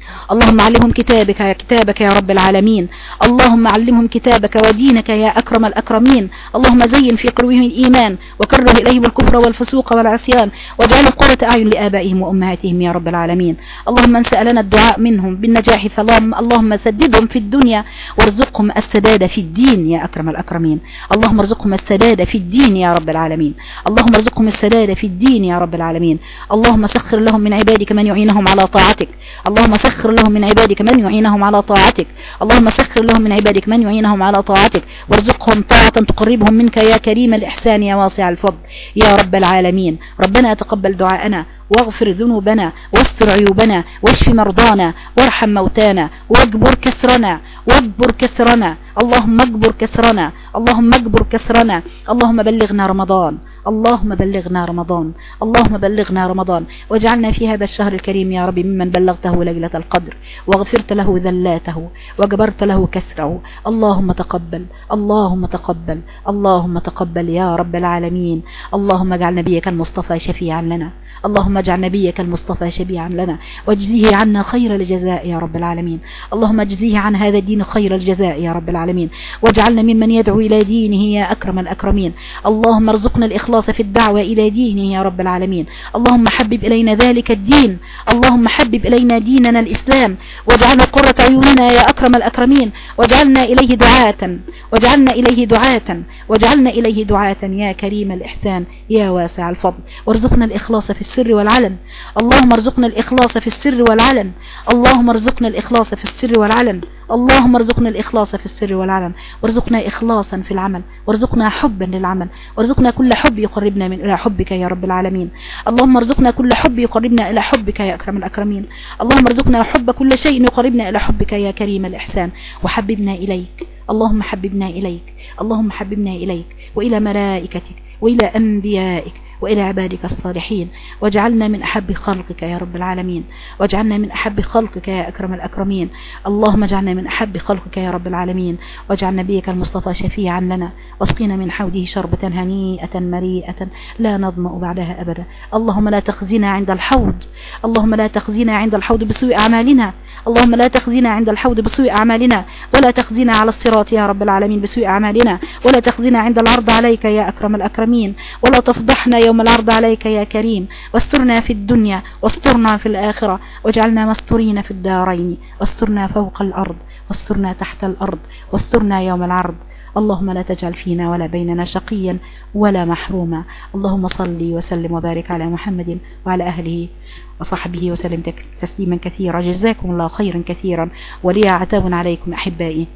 اللهم علمهم كتابك يا كتابك يا رب العالمين اللهم علمهم كتابك ودينك يا أكرم الأكرمين اللهم زين في قلوبهم الإيمان وكره إليهم الكفر والفسوق والعصيان واجعلهم قرة أعين لآبائهم وأمهاتهم يا رب العالمين اللهم من سألنا الدعاء منهم بالنجاح فاللهم اللهم سددهم في الدنيا وارزقهم السداد في الدين يا أكرم الأكرمين اللهم ارزقهم السداد في الدين يا رب العالمين اللهم ارزقهم السداد في الدين يا رب العالمين اللهم سخر لهم من عبادك من يعينهم على طاعتك اللهم سخر لهم من عبادك من يعينهم على طاعتك اللهم سخر لهم من عبادك من يعينهم على طاعتك وارزقهم طاعة تقربهم منك يا كريم الإحسان يا واسع الفضل يا رب العالمين ربنا تقبل دعاءنا واغفر ذنوبنا واستر عيوبنا واشف مرضانا وارحم موتانا واجبر كسرنا واجبر كسرنا اللهم اجبر كسرنا اللهم اجبر كسرنا اللهم بلغنا رمضان اللهم بلغنا رمضان اللهم بلغنا رمضان واجعلنا في هذا الشهر الكريم يا رب ممن بلغته ليلة القدر وغفرت له ذلاته وجبرت له كسره اللهم تقبل اللهم تقبل اللهم تقبل يا رب العالمين اللهم اجعل نبيك المصطفى شفيعا لنا اللهم اجعل نبيك المصطفى شبيعا لنا واجزيه عنا خير الجزاء يا رب العالمين اللهم اجزيه عن هذا الدين خير الجزاء يا رب العالمين واجعلنا ممن يدعو إلى دينه يا أكرم الأكرمين اللهم ارزقنا الإخلاص في الدعوة إلى دينه يا رب العالمين اللهم حبب إلينا ذلك الدين اللهم حبب إلينا ديننا الإسلام واجعلنا قرة عيوننا يا أكرم الأكرمين واجعلنا إليه دعاة واجعلنا إليه دعاة واجعلنا إليه دعاة يا كريم الإحسان يا واسع الفضل وارزقنا الإخلاص في السر والعلن اللهم ارزقنا الإخلاص في السر والعلن اللهم ارزقنا الإخلاص في السر والعلن اللهم ارزقنا الإخلاص في السر والعلن وارزقنا إخلاصا في العمل وارزقنا حبا للعمل وارزقنا كل حب يقربنا من إلى حبك يا رب العالمين اللهم ارزقنا كل حب يقربنا إلى حبك يا أكرم الأكرمين اللهم ارزقنا حب كل شيء يقربنا إلى حبك يا كريم الإحسان وحببنا إليك اللهم حببنا إليك اللهم حببنا إليك وإلى ملائكتك وإلى أنبيائك وإلى عبادك الصالحين واجعلنا من أحب خلقك يا رب العالمين واجعلنا من أحب خلقك يا أكرم الأكرمين اللهم اجعلنا من أحب خلقك يا رب العالمين واجعل نبيك المصطفى شفيعا لنا واسقنا من حوده شربة هنيئة مريئة لا نظمأ بعدها أبدا اللهم لا تخزنا عند الحوض اللهم لا تخزنا عند الحوض بسوء أعمالنا اللهم لا تخزنا عند الحوض بسوء أعمالنا ولا تخزنا على الصراط يا رب العالمين بسوء أعمالنا ولا تخزنا عند العرض عليك يا أكرم الأكرمين ولا تفضحنا يوم العرض عليك يا كريم واسترنا في الدنيا واسترنا في الآخرة واجعلنا مستورين في الدارين واسترنا فوق الأرض واسترنا تحت الأرض واسترنا يوم العرض اللهم لا تجعل فينا ولا بيننا شقيا ولا محروما اللهم صل وسلم وبارك على محمد وعلى أهله وصحبه وسلم تسليما كثيرا جزاكم الله خيرا كثيرا ولي عتاب عليكم أحبائي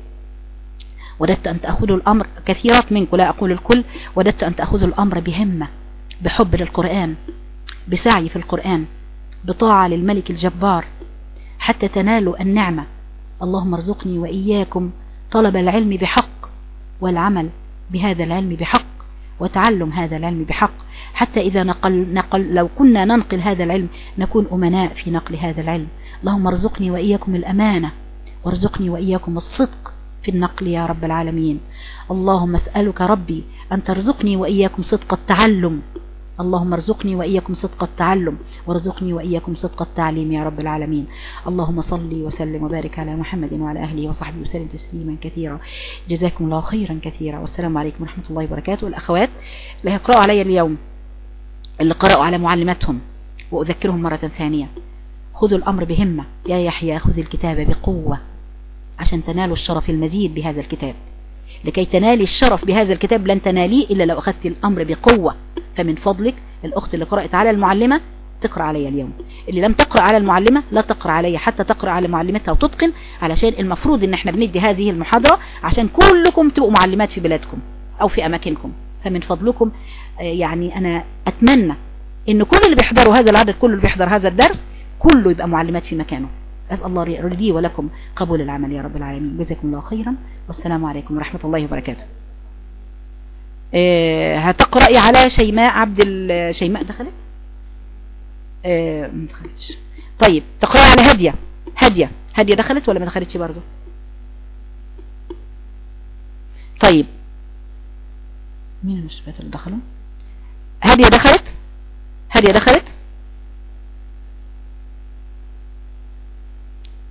وددت أن تأخذوا الأمر كثيرات منكم لا أقول الكل وددت أن تأخذوا الأمر بهمة بحب للقرآن بسعي في القرآن بطاعة للملك الجبار حتى تنالوا النعمة اللهم ارزقني وإياكم طلب العلم بحق والعمل بهذا العلم بحق وتعلم هذا العلم بحق حتى إذا نقل, نقل لو كنا ننقل هذا العلم نكون أمناء في نقل هذا العلم اللهم ارزقني وإياكم الأمانة وارزقني وإياكم الصدق في النقل يا رب العالمين اللهم اسألك ربي أن ترزقني وإياكم صدق التعلم اللهم ارزقني وإياكم صدق التعلم وارزقني وإياكم صدق التعليم يا رب العالمين اللهم صل وسلم وبارك على محمد وعلى أهله وصحبه وسلم تسليما كثيرا جزاكم الله خيرا كثيرا والسلام عليكم ورحمة الله وبركاته الأخوات اللي هيقرأوا علي اليوم اللي قرأوا على معلماتهم وأذكرهم مرة ثانية خذوا الأمر بهمة يا يحيى خذ الكتاب بقوة عشان تنالوا الشرف المزيد بهذا الكتاب لكي تنالي الشرف بهذا الكتاب لن تناليه إلا لو أخذت الأمر بقوة فمن فضلك الأخت اللي قرأت على المعلمة تقرأ علي اليوم اللي لم تقرأ على المعلمة لا تقرأ علي حتى تقرأ على معلمتها وتتقن علشان المفروض ان احنا بندي هذه المحاضرة عشان كلكم تبقوا معلمات في بلادكم او في اماكنكم فمن فضلكم يعني انا اتمنى ان كل اللي بيحضروا هذا العدد كله اللي بيحضر هذا الدرس كله يبقى معلمات في مكانه أسأل الله لي ولكم قبول العمل يا رب العالمين جزاكم الله خيرا والسلام عليكم ورحمة الله وبركاته آه هتقرأي على شيماء عبد شيماء دخلت آه ما دخلتش طيب تقرأي على هدية هدية هدية دخلت ولا ما دخلتش برضو طيب مين المشبات اللي دخلوا هدية دخلت هدية دخلت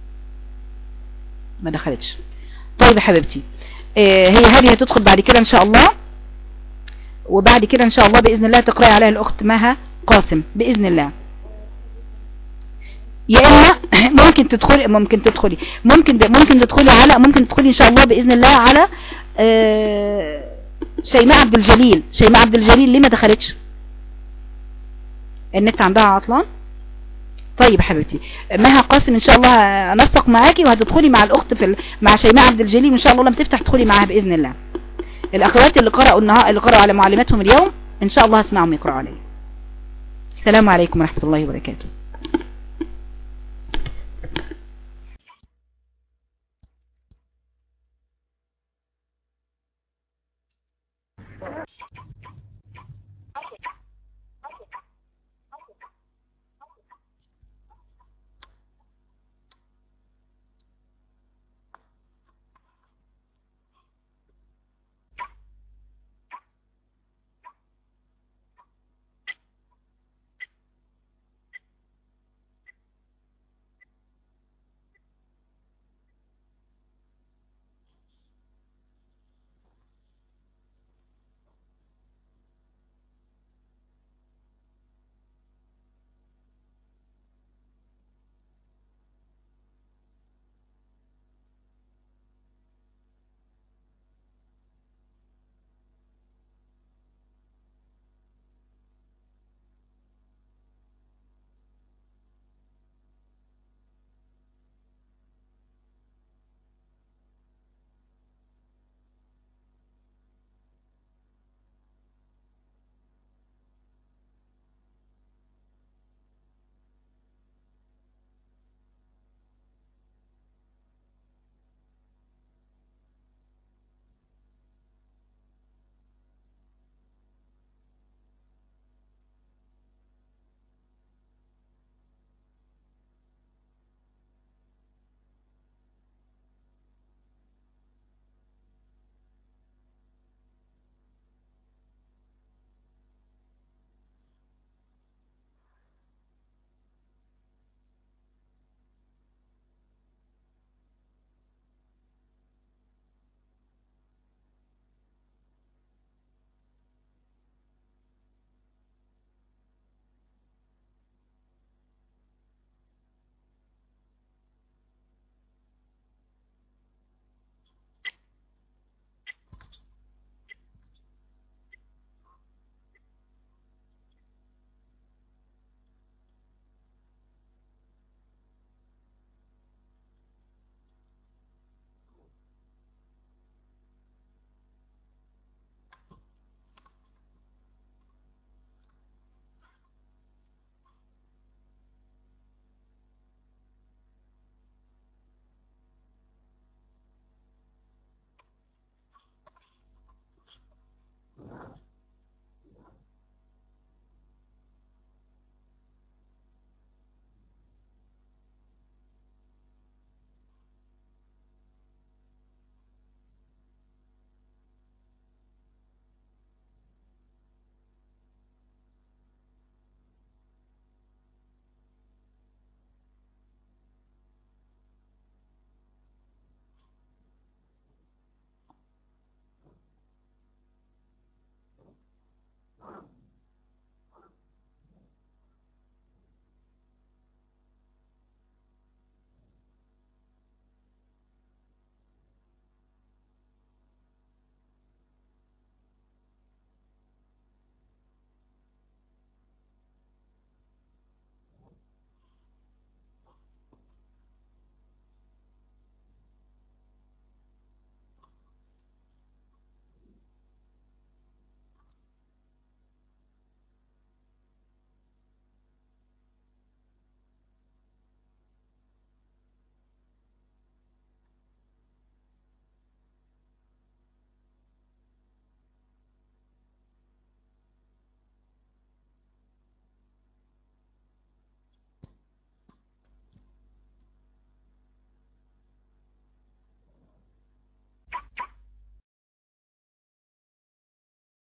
ما دخلتش طيب يا حبيبتي آه هي هذه هتدخل بعد كده ان شاء الله وبعد كده ان شاء الله باذن الله تقراي عليها الاخت مها قاسم باذن الله يا اما ممكن تدخلي ممكن تدخلي ممكن ممكن تدخلي على ممكن تدخلي ان شاء الله باذن الله على آه شيماء عبد الجليل شيماء عبد الجليل ليه ما دخلتش النت عندها عطلان طيب حبيبتي مها قاسم ان شاء الله انسق معاكي وهتدخلي مع الاخت في ال... مع شيماء عبد الجليل وان شاء الله لما تفتح تدخلي معاها باذن الله الاخوات اللي قرأوا النهار اللي قرأوا على معلماتهم اليوم ان شاء الله هسمعهم يقرأوا عليه السلام عليكم ورحمة الله وبركاته